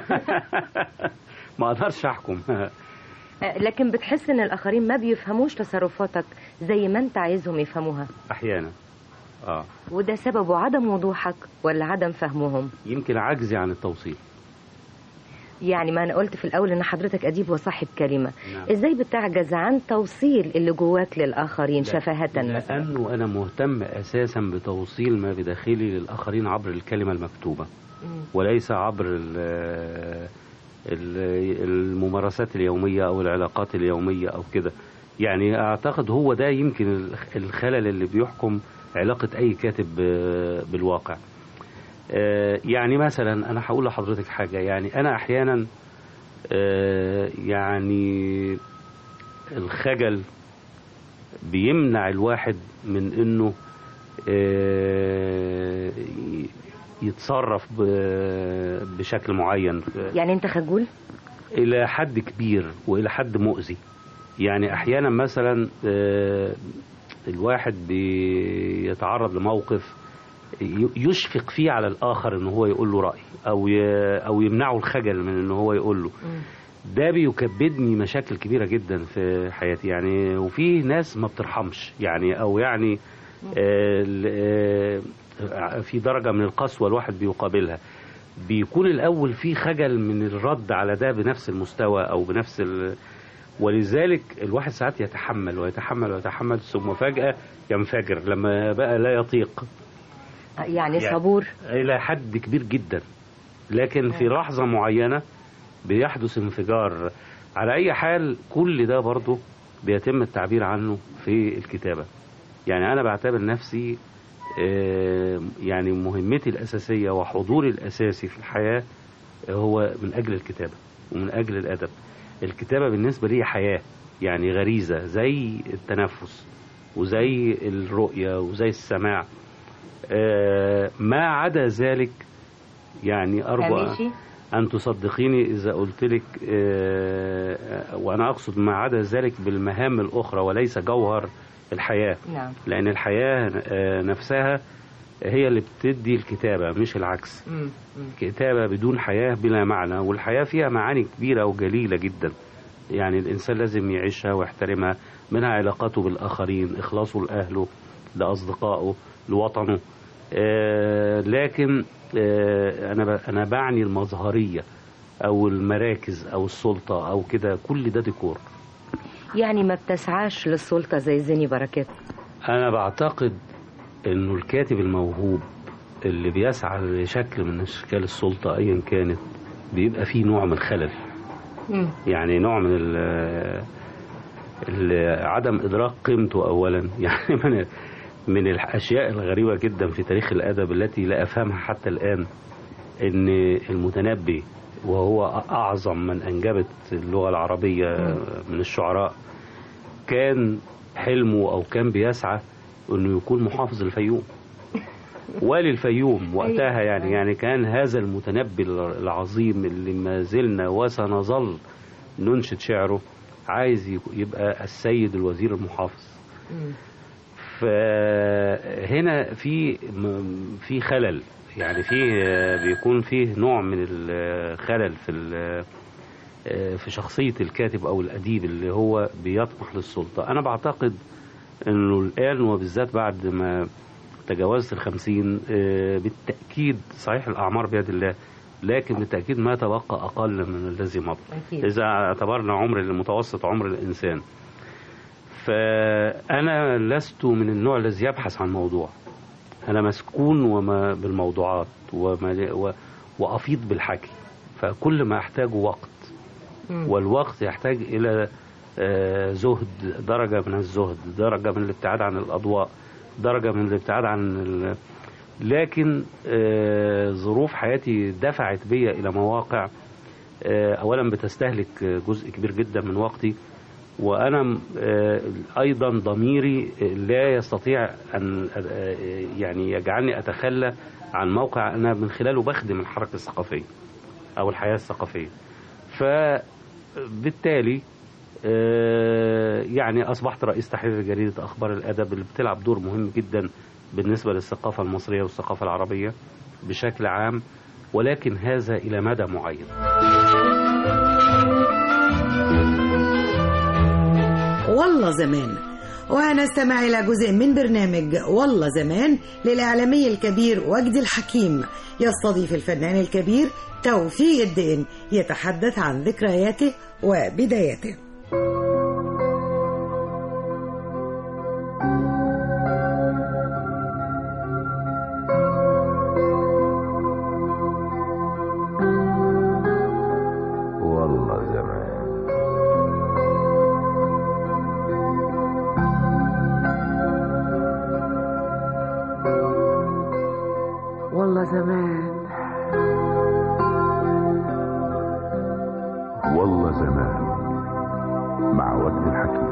ما اقدرش احكم آه، لكن بتحس إن الآخرين ما بيفهموش تصرفاتك زي ما أنت عايزهم يفهموها احيانا اه وده سببه عدم وضوحك ولا عدم فهمهم يمكن عجزي عن التوصيل يعني ما أنا قلت في الأول إن حضرتك أديب وصاحب كلمة نعم. إزاي بتعجز عن توصيل اللي جواك للآخرين شفاهة مثلا لانه انا مهتم اساسا بتوصيل ما بداخلي للاخرين عبر الكلمه المكتوبه وليس عبر ال- ال- الممارسات اليوميه او العلاقات اليوميه او كده يعني اعتقد هو ده يمكن الخ- الخلل اللي بيحكم علاقه اي كاتب ب- بالواقع آه، يعني مثلا انا هقول لحضرتك حاجه يعني انا احيانا آه، يعني الخجل بيمنع الواحد من انه آه، ي- يتصرف ب- بشكل معين يعني أنت خجول الى حد كبير والى حد مؤذي يعني احيانا مثلا آه، الواحد بيتعرض لموقف ي- يشفق فيه على الآخر إن هو يقول له رأي أو ي- أو يمنعه الخجل من إن هو يقول له ده بيكبدني مشاكل كبيرة جدا في حياتي يعني وفي ناس ما بترحمش يعني أو يعني آه، ال- آه، في درجة من القسوة الواحد بيقابلها بيكون الأول في خجل من الرد على ده بنفس المستوى أو بنفس ال... ولذلك الواحد ساعات يتحمل ويتحمل ويتحمل ثم فجأة ينفجر لما بقى لا يطيق يعني صبور إلى حد كبير جدا لكن في لحظة معينة بيحدث انفجار على أي حال كل ده برضه بيتم التعبير عنه في الكتابة يعني أنا بعتبر نفسي آه، يعني مهمتي الأساسية وحضوري الأساسي في الحياة هو من أجل الكتابة ومن أجل الأدب الكتابة بالنسبة لي حياة يعني غريزة زي التنفس وزي الرؤية وزي السماع آه، ما عدا ذلك يعني أرجو هامشي؟ أن تصدقيني إذا قلت لك آه، وأنا أقصد ما عدا ذلك بالمهام الأخرى وليس جوهر الحياة نعم لأن الحياة آه، نفسها هي اللي بتدي الكتابة مش العكس مم. مم. كتابة بدون حياة بلا معنى والحياة فيها معاني كبيرة وجليلة جدا يعني الإنسان لازم يعيشها ويحترمها منها علاقاته بالآخرين إخلاصه لأهله لأصدقائه لوطنه آه لكن آه أنا ب- أنا بعني المظهرية أو المراكز أو السلطة أو كده كل ده ديكور يعني ما بتسعاش للسلطة زي زيني بركات أنا بعتقد إنه الكاتب الموهوب اللي بيسعى لشكل من أشكال السلطة أيا كانت بيبقى فيه نوع من الخلل مم. يعني نوع من ال ال- عدم إدراك قيمته أولا يعني من من الأشياء الغريبة جدا في تاريخ الأدب التي لا أفهمها حتى الآن إن المتنبي وهو أعظم من أنجبت اللغة العربية من الشعراء كان حلمه أو كان بيسعى إنه يكون محافظ الفيوم والي الفيوم وقتها يعني يعني كان هذا المتنبي العظيم اللي ما زلنا وسنظل ننشد شعره عايز يك- يبقى السيد الوزير المحافظ مم. فهنا في م- في خلل يعني في بيكون فيه نوع من الخلل في ال- في شخصية الكاتب أو الأديب اللي هو بيطمح للسلطة أنا بعتقد أنه الآن وبالذات بعد ما تجاوزت الخمسين آه، بالتأكيد صحيح الأعمار بيد الله لكن بالتأكيد ما تبقى أقل من الذي مضى أكيد. إذا اعتبرنا عمر المتوسط عمر الإنسان فأنا لست من النوع الذي يبحث عن موضوع أنا مسكون وما بالموضوعات وما و وأفيض بالحكي فكل ما أحتاجه وقت مم. والوقت يحتاج إلى آه، زهد درجة من الزهد درجة من الابتعاد عن الأضواء درجة من الابتعاد عن ال... لكن آه، ظروف حياتي دفعت بي إلى مواقع آه، أولا بتستهلك جزء كبير جدا من وقتي وأنا آه، أيضا ضميري لا يستطيع أن آه، يعني يجعلني أتخلى عن موقع أنا من خلاله بخدم الحركة الثقافية أو الحياة الثقافية فبالتالي آه، يعني أصبحت رئيس تحرير جريدة أخبار الأدب اللي بتلعب دور مهم جدا بالنسبة للثقافة المصرية والثقافة العربية بشكل عام ولكن هذا إلى مدى معين والله زمان وهنستمع إلى جزء من برنامج والله زمان للإعلامي الكبير وجدي الحكيم يستضيف الفنان الكبير توفيق الدين يتحدث عن ذكرياته وبداياته والله زمان والله زمان والله زمان مع وجد الحكيم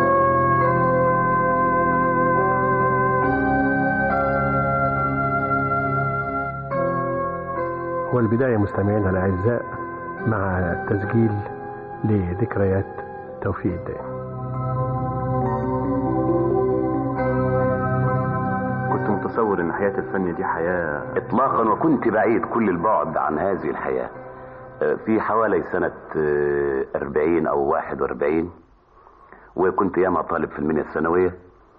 والبداية مستمعينا الأعزاء مع تسجيل لذكريات توفيق الدين كنت متصور ان حياة الفن دي حياة اطلاقا وكنت بعيد كل البعد عن هذه الحياة آه، في حوالي سنة آه، 40 او 41 وكنت ياما طالب في المنيا الثانوية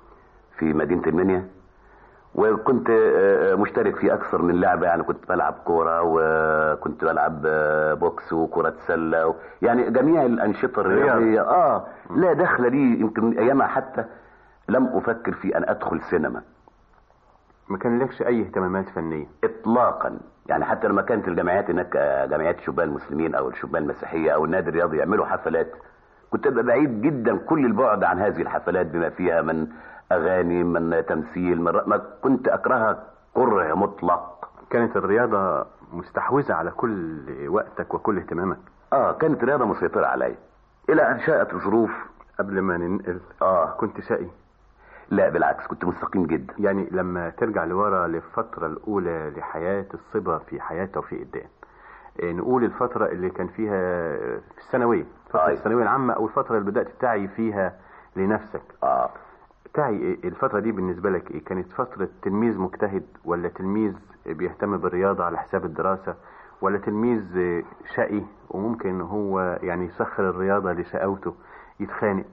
في مدينة المنيا وكنت آه، مشترك في اكثر من لعبة يعني كنت بلعب كورة وكنت بلعب آه، بوكس وكرة سلة و... يعني جميع الانشطة الرياضية اه لا دخل لي يمكن ايامها حتى لم افكر في ان ادخل سينما ما كان لكش اي اهتمامات فنية اطلاقا يعني حتى لما كانت الجمعيات هناك آه، جمعيات الشبان المسلمين او الشبان المسيحيه او النادي الرياضي يعملوا حفلات كنت ابقى بعيد جدا كل البعد عن هذه الحفلات بما فيها من اغاني من تمثيل من ر- ما كنت اكرهها كره مطلق كانت الرياضة مستحوذة على كل وقتك وكل اهتمامك اه كانت الرياضه مسيطره عليا الى ان شاءت الظروف قبل ما ننقل اه كنت شقي لا بالعكس كنت مستقيم جدا يعني لما ترجع لورا للفترة الأولى لحياة الصبا في حياة توفيق الدين إيه، نقول الفترة اللي كان فيها في الثانوية فترة آه. الثانوية العامة أو الفترة اللي بدأت تعي فيها لنفسك اه تعي إيه؟ الفترة دي بالنسبة لك إيه؟ كانت فترة تلميذ مجتهد ولا تلميذ بيهتم بالرياضة على حساب الدراسة ولا تلميذ إيه، شقي وممكن هو يعني يسخر الرياضة لشقاوته يتخانق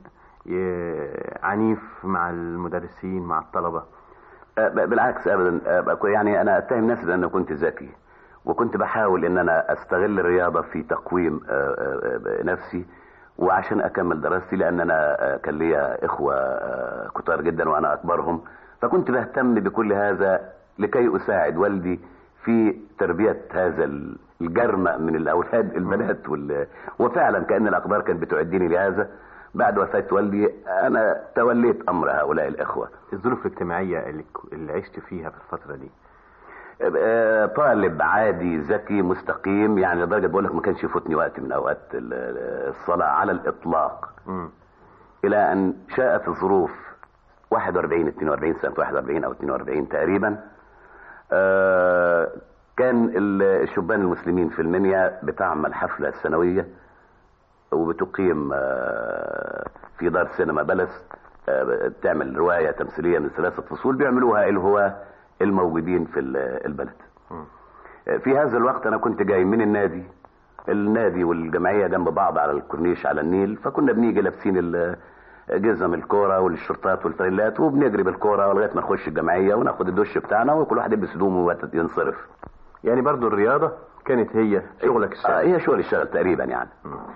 ي- عنيف مع المدرسين مع الطلبة آه، ب- بالعكس ابدا آه، بقى- يعني انا اتهم نفسي بان كنت ذكي وكنت بحاول ان انا استغل الرياضه في تقويم آه، آه، آه، نفسي وعشان اكمل دراستي لان انا آه، كان ليا اخوه آه، كتار جدا وانا اكبرهم فكنت بهتم بكل هذا لكي اساعد والدي في تربيه هذا ال- الجرمة من الاولاد البنات وال... وفعلا كان الاقدار كانت بتعدني لهذا بعد وفاه والدي انا توليت امر هؤلاء الاخوه الظروف الاجتماعية اللي, اللي عشت فيها في الفترة دي آه، طالب عادي ذكي مستقيم يعني لدرجه بقول لك ما كانش يفوتني وقت من اوقات ال- ال- الصلاه على الاطلاق مم. الى ان شاءت الظروف 41 42 سنه 41 او 42 تقريبا آه، كان ال- الشبان المسلمين في المنيا بتعمل حفله سنويه وبتقيم آه، في دار سينما بلس آه، بتعمل روايه تمثيليه من ثلاثه فصول بيعملوها الهواة الموجودين في ال- البلد آه، في هذا الوقت انا كنت جاي من النادي النادي والجمعيه جنب بعض على الكورنيش على النيل فكنا بنيجي لابسين ال- جزم الكوره والشرطات والفانيلات وبنجري بالكوره لغايه ما نخش الجمعيه وناخد الدش بتاعنا وكل واحد يلبس هدومه وينصرف يعني برضو الرياضة كانت هي شغلك الشغل آه، هي شغل الشغل تقريبا يعني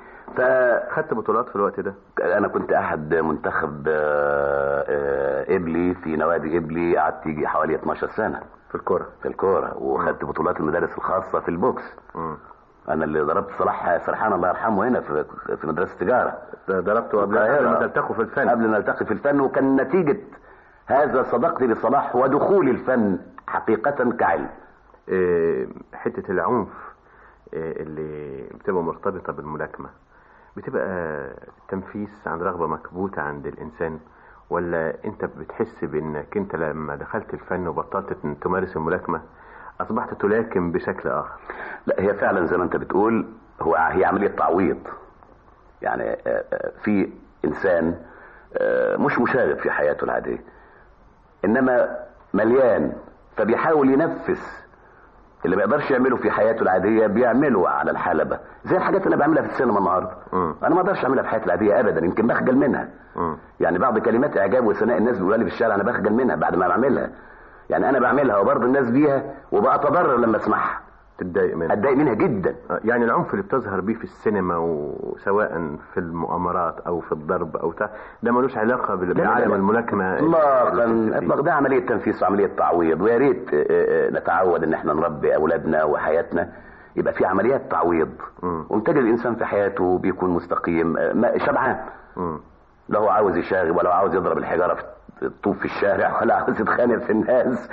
خدت بطولات في الوقت ده انا كنت احد منتخب آه، آه، ابلي في نوادي ابلي قعدت يجي حوالي 12 سنه في الكوره في الكوره وخدت بطولات المدارس الخاصه في البوكس مم. انا اللي ضربت صلاح سرحان الله يرحمه هنا في في مدرسه تجاره ضربته قبل قبل ما تلتقوا في الفن قبل ما نلتقي في الفن وكان نتيجه هذا صداقتي لصلاح ودخول الفن حقيقه كعلم إيه، حتة العنف إيه، اللي بتبقى مرتبطة بالملاكمة بتبقى تنفيس عن رغبة مكبوتة عند الإنسان ولا أنت بتحس بأنك أنت لما دخلت الفن وبطلت تمارس الملاكمة أصبحت تلاكم بشكل آخر لا هي فعلا زي ما انت بتقول هو هي عمليه تعويض يعني آه، آه، في انسان آه، مش مشاغب في حياته العاديه انما مليان فبيحاول ينفس اللي ما يقدرش يعمله في حياته العاديه بيعمله على الحلبه زي الحاجات اللي أنا بعملها في السينما النهارده انا ما اقدرش اعملها في حياتي العاديه ابدا يمكن بخجل منها يعني بعض كلمات اعجاب وثناء الناس بيقولها لي في الشارع انا بخجل منها بعد ما بعملها يعني انا بعملها وبرضه الناس بيها وبأتضرر لما اسمعها تتضايق منها اتضايق منها جدا يعني العنف اللي بتظهر بيه في السينما وسواء في المؤامرات او في الضرب او بتاع ده ملوش علاقه بال- لا، لا، بعالم لا. الملاكمه اطلاقا اطلاق ده عمليه تنفيس وعمليه تعويض ويا ريت آه، آه، نتعود ان احنا نربي اولادنا وحياتنا يبقى في عمليات تعويض وتجد الانسان في حياته بيكون مستقيم آه، ما- شبعان لا هو عاوز يشاغب ولا هو عاوز يضرب الحجاره في الطوب في الشارع ولا عاوز يتخانق في الناس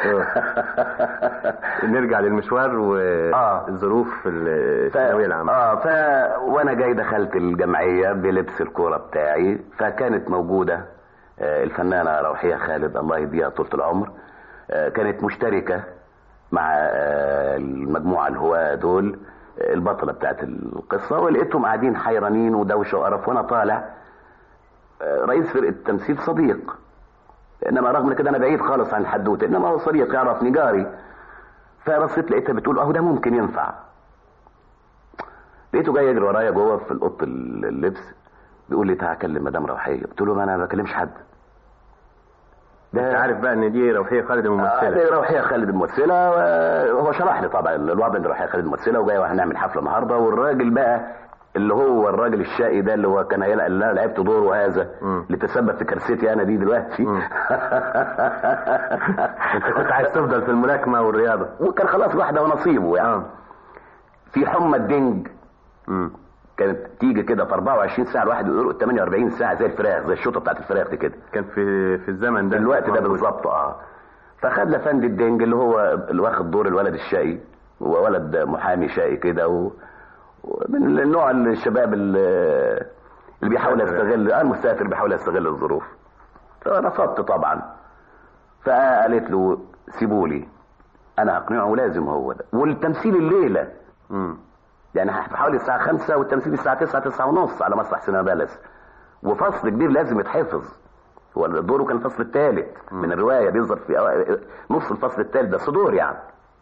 نرجع للمشوار والظروف الثانويه العامه اه ف وانا جاي دخلت الجمعيه بلبس الكوره بتاعي فكانت موجوده آه، الفنانه روحيه خالد الله يديها طولة العمر آه، كانت مشتركه مع آه، المجموعه الهواة دول آه، البطله بتاعت القصه ولقيتهم قاعدين حيرانين ودوشه وقرف وانا طالع آه، رئيس فرقه التمثيل صديق انما رغم كده انا بعيد خالص عن الحدوته انما هو صديق يعرفني جاري فبصيت لقيتها بتقول اهو ده ممكن ينفع لقيته جاي يجري ورايا جوه في اوضه اللبس بيقول لي تعالى اكلم مدام روحيه قلت له ما انا ما بكلمش حد ده انت عارف بقى ان دي روحيه خالد الممثله آه دي روحيه خالد الممثله وهو شرح لي طبعا الوضع ان روحيه خالد الممثله وجاي وهنعمل حفله النهارده والراجل بقى اللي هو الراجل الشقي ده اللي هو كان هيلعب اللي انا لعبت دوره هذا اللي تسبب في كارثتي انا دي دلوقتي انت كنت عايز تفضل في الملاكمه والرياضه وكان خلاص واحده ونصيبه يعني في حمى الدنج كانت تيجي كده في 24 ساعه الواحد يقول 48 ساعه زي الفراخ زي الشوطه بتاعت الفراخ دي كده كان في في الزمن ده في الوقت ده بالظبط اه فخد لفند الدنج اللي هو اللي واخد دور الولد الشقي هو ولد محامي شقي كده و... من النوع الشباب اللي, اللي بيحاول يستغل اه المسافر بيحاول يستغل الظروف فرفضت طبعا فقالت له سيبولي انا هقنعه لازم هو ده والتمثيل الليله امم يعني حوالي الساعة خمسة والتمثيل الساعة تسعة تسعة ونص على مسرح سينما بلس وفصل كبير لازم يتحفظ هو دوره كان الفصل الثالث من الرواية بيظهر في أو... نص الفصل الثالث بس دور يعني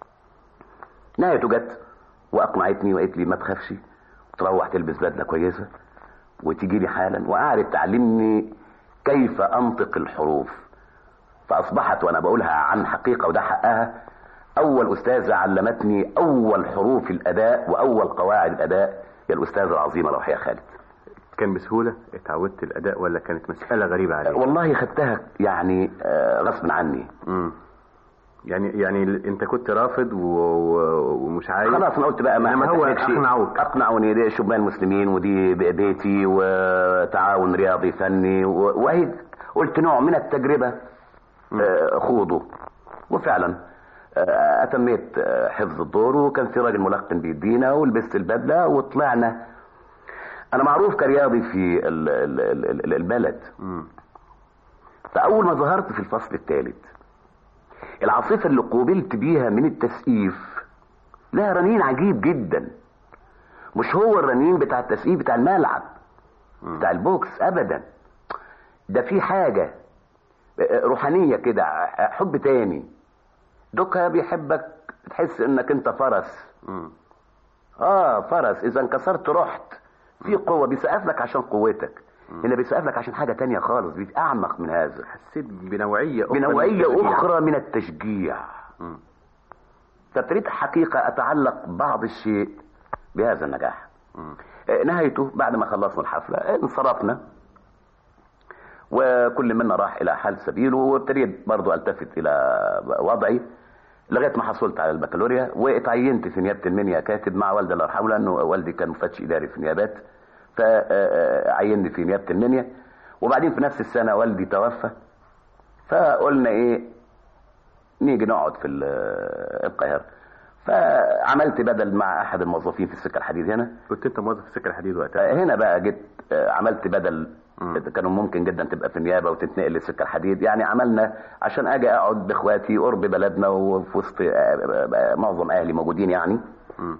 نهايته جت وأقنعتني وقالت لي ما تخافش تروح تلبس بدلة كويسة وتيجي لي حالا وقعدت تعلمني كيف أنطق الحروف فأصبحت وأنا بقولها عن حقيقة وده حقها اول استاذه علمتني اول حروف الاداء واول قواعد الاداء هي الاستاذه العظيمه روحيه خالد كان بسهوله اتعودت الاداء ولا كانت مساله غريبه عليك والله خدتها يعني آه غصب عني امم يعني يعني انت كنت رافض و... ومش عايز خلاص انا قلت بقى ما هو اقنعوك اقنعوني دي شبان مسلمين ودي بيتي وتعاون رياضي فني وهي قلت نوع من التجربه آه خوضه وفعلا اتميت حفظ الدور وكان في راجل ملقن بيدينا ولبست البدله وطلعنا انا معروف كرياضي في البلد فاول ما ظهرت في الفصل الثالث العاصفه اللي قوبلت بيها من التسقيف لها رنين عجيب جدا مش هو الرنين بتاع التسقيف بتاع الملعب بتاع البوكس ابدا ده في حاجه روحانيه كده حب تاني دوكا بيحبك تحس انك انت فرس مم. اه فرس اذا انكسرت رحت في قوه بيسقف لك عشان قوتك هنا بيسقف لك عشان حاجه تانية خالص اعمق من هذا حسيت بنوعيه اخرى بنوعيه اخرى من التشجيع فابتديت حقيقه اتعلق بعض الشيء بهذا النجاح آه نهايته بعد ما خلصنا الحفله انصرفنا وكل منا راح الى حال سبيله وابتديت برضو التفت الى وضعي لغايه ما حصلت على البكالوريا واتعينت في نيابه المنيا كاتب مع والدي الله يرحمه لانه والدي كان مفتش اداري في النيابات فعيني في نيابه المنيا وبعدين في نفس السنه والدي توفى فقلنا ايه نيجي نقعد في القاهره فعملت بدل مع احد الموظفين في السكه الحديد هنا كنت انت موظف في السكه الحديد وقتها هنا بقى جيت عملت بدل كانوا ممكن جدا تبقى في النيابه وتتنقل للسكه الحديد يعني عملنا عشان اجي اقعد باخواتي قرب بلدنا وفي وسط معظم اهلي موجودين يعني م.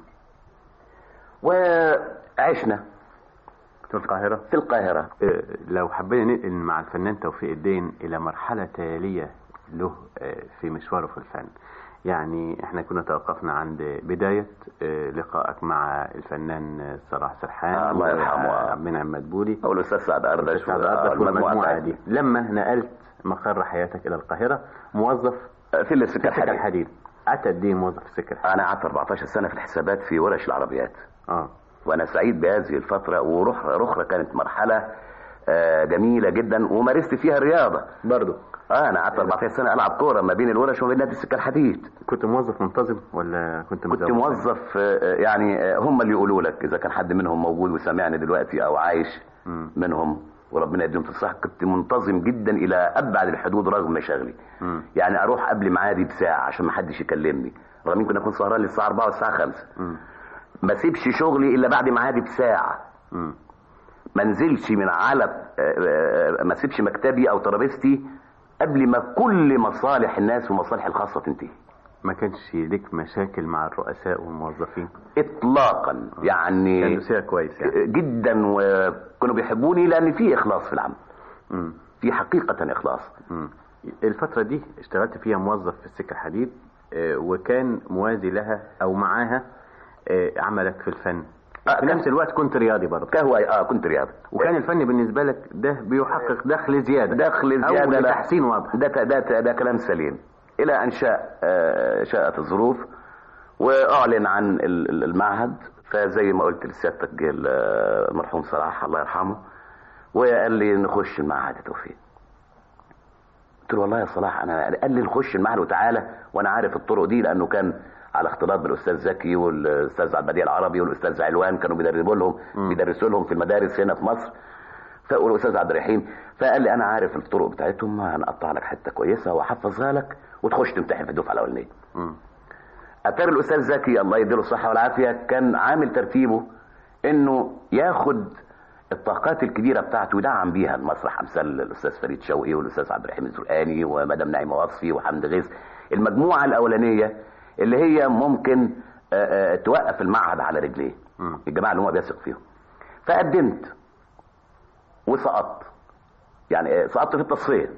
وعشنا في القاهرة في القاهرة إيه لو حبينا ننقل مع الفنان توفيق الدين إلى مرحلة تالية له في مشواره في الفن يعني احنا كنا توقفنا عند بداية لقائك مع الفنان صلاح سرحان آه الله يرحمه عبد المنعم مدبولي او الاستاذ سعد اردش سعد اردش والمجموعة دي لما نقلت مقر حياتك الى القاهرة موظف في السكة الحديد, الحديد. قعدت قد ايه موظف في السكة الحديد؟ انا قعدت 14 سنة في الحسابات في ورش العربيات اه وانا سعيد بهذه الفترة ورخرة رخرة كانت مرحلة جميلة جدا ومارست فيها الرياضة برضو اه انا قعدت 14 سنه العب كوره ما بين الورش وما بين نادي السكه الحديد كنت موظف منتظم ولا كنت كنت موظف يعني هم اللي يقولوا لك اذا كان حد منهم موجود وسامعني دلوقتي او عايش م. منهم وربنا يديهم في الصحه كنت منتظم جدا الى ابعد الحدود رغم مشاغلي م. يعني اروح قبل ميعادي بساعه عشان ما حدش يكلمني رغم ممكن اكون سهران للساعه 4 والساعه 5 م. ما اسيبش شغلي الا بعد ميعادي بساعه م. ما انزلش من على ما اسيبش مكتبي او ترابيزتي قبل ما كل مصالح الناس ومصالح الخاصة تنتهي ما كانش ليك مشاكل مع الرؤساء والموظفين اطلاقا يعني كان سير كويس يعني. جدا وكانوا بيحبوني لان في اخلاص في العمل م. في حقيقة اخلاص م. الفترة دي اشتغلت فيها موظف في السكة الحديد آه، وكان موازي لها أو معاها آه، عملك في الفن في نفس الوقت كنت رياضي برضه كهو اه كنت رياضي وكان الفن بالنسبة لك ده بيحقق دخل زيادة دخل زيادة أو لا. لتحسين وضع ده ده ده, ده كلام سليم الى ان شاء آه، شاءت الظروف واعلن عن ال- ال- المعهد فزي ما قلت لسيادتك جه ال- المرحوم صلاح الله يرحمه وقال لي نخش المعهد يا توفيق قلت له والله يا صلاح انا قال لي نخش المعهد وتعالى وانا عارف الطرق دي لانه كان على اختلاط بالاستاذ زكي والاستاذ عبد البديع العربي والاستاذ علوان كانوا بيدربوا لهم بيدرسوا لهم في المدارس هنا في مصر ف- والاستاذ عبد الرحيم فقال لي انا عارف الطرق بتاعتهم هنقطع لك حته كويسه واحفظها لك وتخش تمتحن في الدفعه الاولانيه اتاري الاستاذ زكي الله يديله الصحه والعافيه كان عامل ترتيبه انه ياخد الطاقات الكبيره بتاعته ويدعم بيها المسرح امثال الاستاذ فريد شوقي والاستاذ عبد الرحيم الزرقاني ومدام نعيمه وصفي وحمد غيث المجموعه الاولانيه اللي هي ممكن آه، آه، توقف المعهد على رجليه الجماعه اللي هو بيثق فيهم فقدمت وسقطت يعني آه، سقطت في التصفيه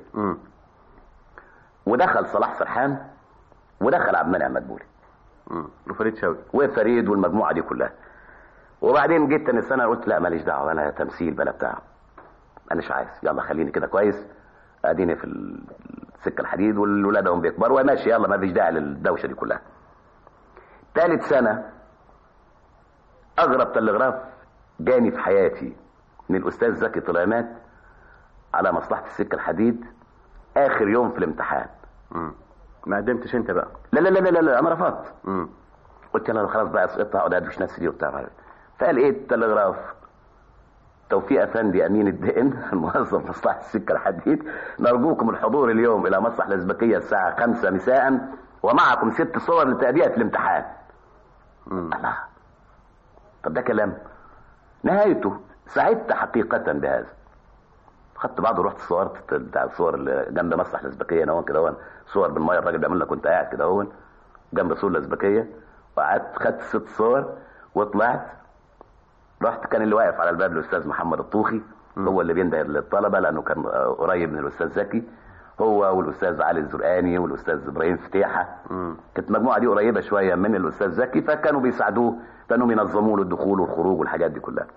ودخل صلاح سرحان ودخل عبد المنعم مدبولي وفريد شوقي وفريد والمجموعه دي كلها وبعدين جيت تاني سنه قلت لا ماليش دعوه ولا تمثيل بلا بتاع انا مش عايز يلا خليني كده كويس اديني في السكه الحديد والولاد هم بيكبروا وماشي يلا ما فيش داعي للدوشه دي كلها ثالث سنه اغرب تلغراف جاني في حياتي من الاستاذ زكي طليمات على مصلحه السكه الحديد اخر يوم في الامتحان ما قدمتش انت بقى لا لا لا لا, لا انا رفضت قلت يلا خلاص بقى اسقطها اقعد ادوش نفسي دي وبتاع فقال ايه التلغراف توفيق افندي امين الدقن الموظف مصلحه السكه الحديد نرجوكم الحضور اليوم الى مسرح الازبكيه الساعه 5 مساء ومعكم ست صور لتأدية الامتحان الله طب ده كلام نهايته سعدت حقيقة بهذا خدت بعض ورحت صورت بتاع الصور اللي جنب مسرح الازبكيه هنا هون كده هون صور بالميه الراجل بيعمل لك كنت قاعد كده هون جنب سور الازبكيه وقعدت خدت ست صور وطلعت رحت كان اللي واقف على الباب الاستاذ محمد الطوخي هو اللي بينده للطلبه لانه كان آه، قريب من الاستاذ زكي هو والاستاذ علي الزرقاني والاستاذ ابراهيم فتيحه كانت المجموعه دي قريبه شويه من الاستاذ زكي فكانوا بيساعدوه كانوا ينظموا له الدخول والخروج والحاجات دي كلها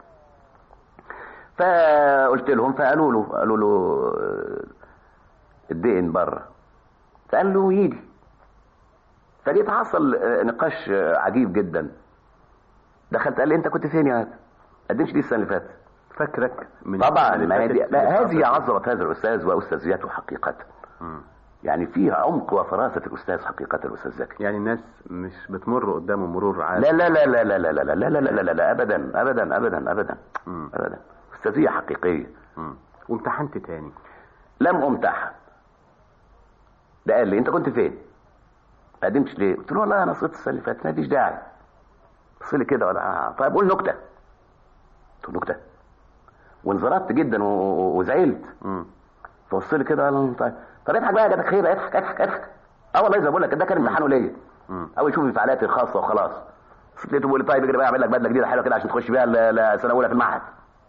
فقلت لهم فقالوا له قالوا له آه، الدقن بره فقال له يجي فجيت حصل آه، نقاش آه، عجيب جدا دخلت قال لي انت كنت فين يا هذا؟ قدمش دي السنه اللي فاتت فاكرك من طبعا اللي ما هي دي فاتت لا هذه للفترة. عظمه هذا الاستاذ واستاذيته حقيقه يعني فيها عمق وفراسه الاستاذ حقيقه الاستاذ زكي يعني الناس مش بتمر قدامه مرور عادي لا لا لا لا لا لا لا لا لا لا لا لا لا ابدا ابدا ابدا ابدا ابدا استاذيه حقيقيه وامتحنت تاني لم امتحن ده قال لي انت كنت فين؟ ما قدمتش ليه؟ قلت له والله انا صرت السنه اللي فاتت ما فيش داعي بص لي كده ولا آه. طيب قول نكته قلت له نكته وانزرطت جدا و- و- وزعلت فبص لي كده قال لي طيب طب اضحك بقى جاتك خيبه اضحك اضحك اضحك اه والله زي ما بقول لك ده كان امتحانه ليا او يشوف انفعالاتي الخاصه وخلاص لقيته بيقول لي طيب اجري بقى اعمل لك بدله جديده حلوه كده عشان تخش بيها ل- لسنه اولى في المعهد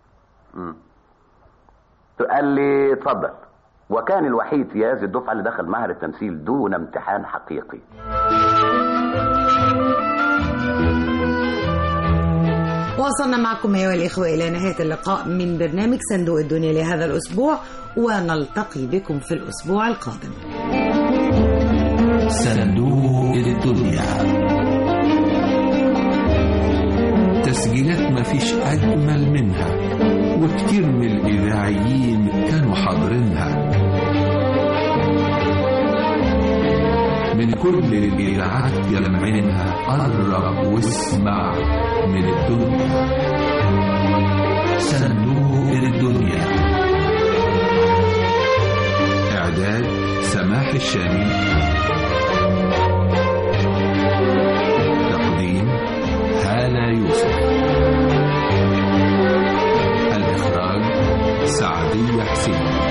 قال لي اتفضل وكان الوحيد في هذه الدفعه اللي دخل معهد التمثيل دون امتحان حقيقي وصلنا معكم أيها الإخوة إلى نهاية اللقاء من برنامج صندوق الدنيا لهذا الأسبوع ونلتقي بكم في الأسبوع القادم صندوق الدنيا تسجيلات مفيش أجمل منها وكتير من الإذاعيين كانوا حاضرينها من كل الإذاعات يلمعينها قرب واسمع من الدنيا صندوق الدنيا إعداد سماح الشامي تقديم هالة يوسف الإخراج سعدية حسين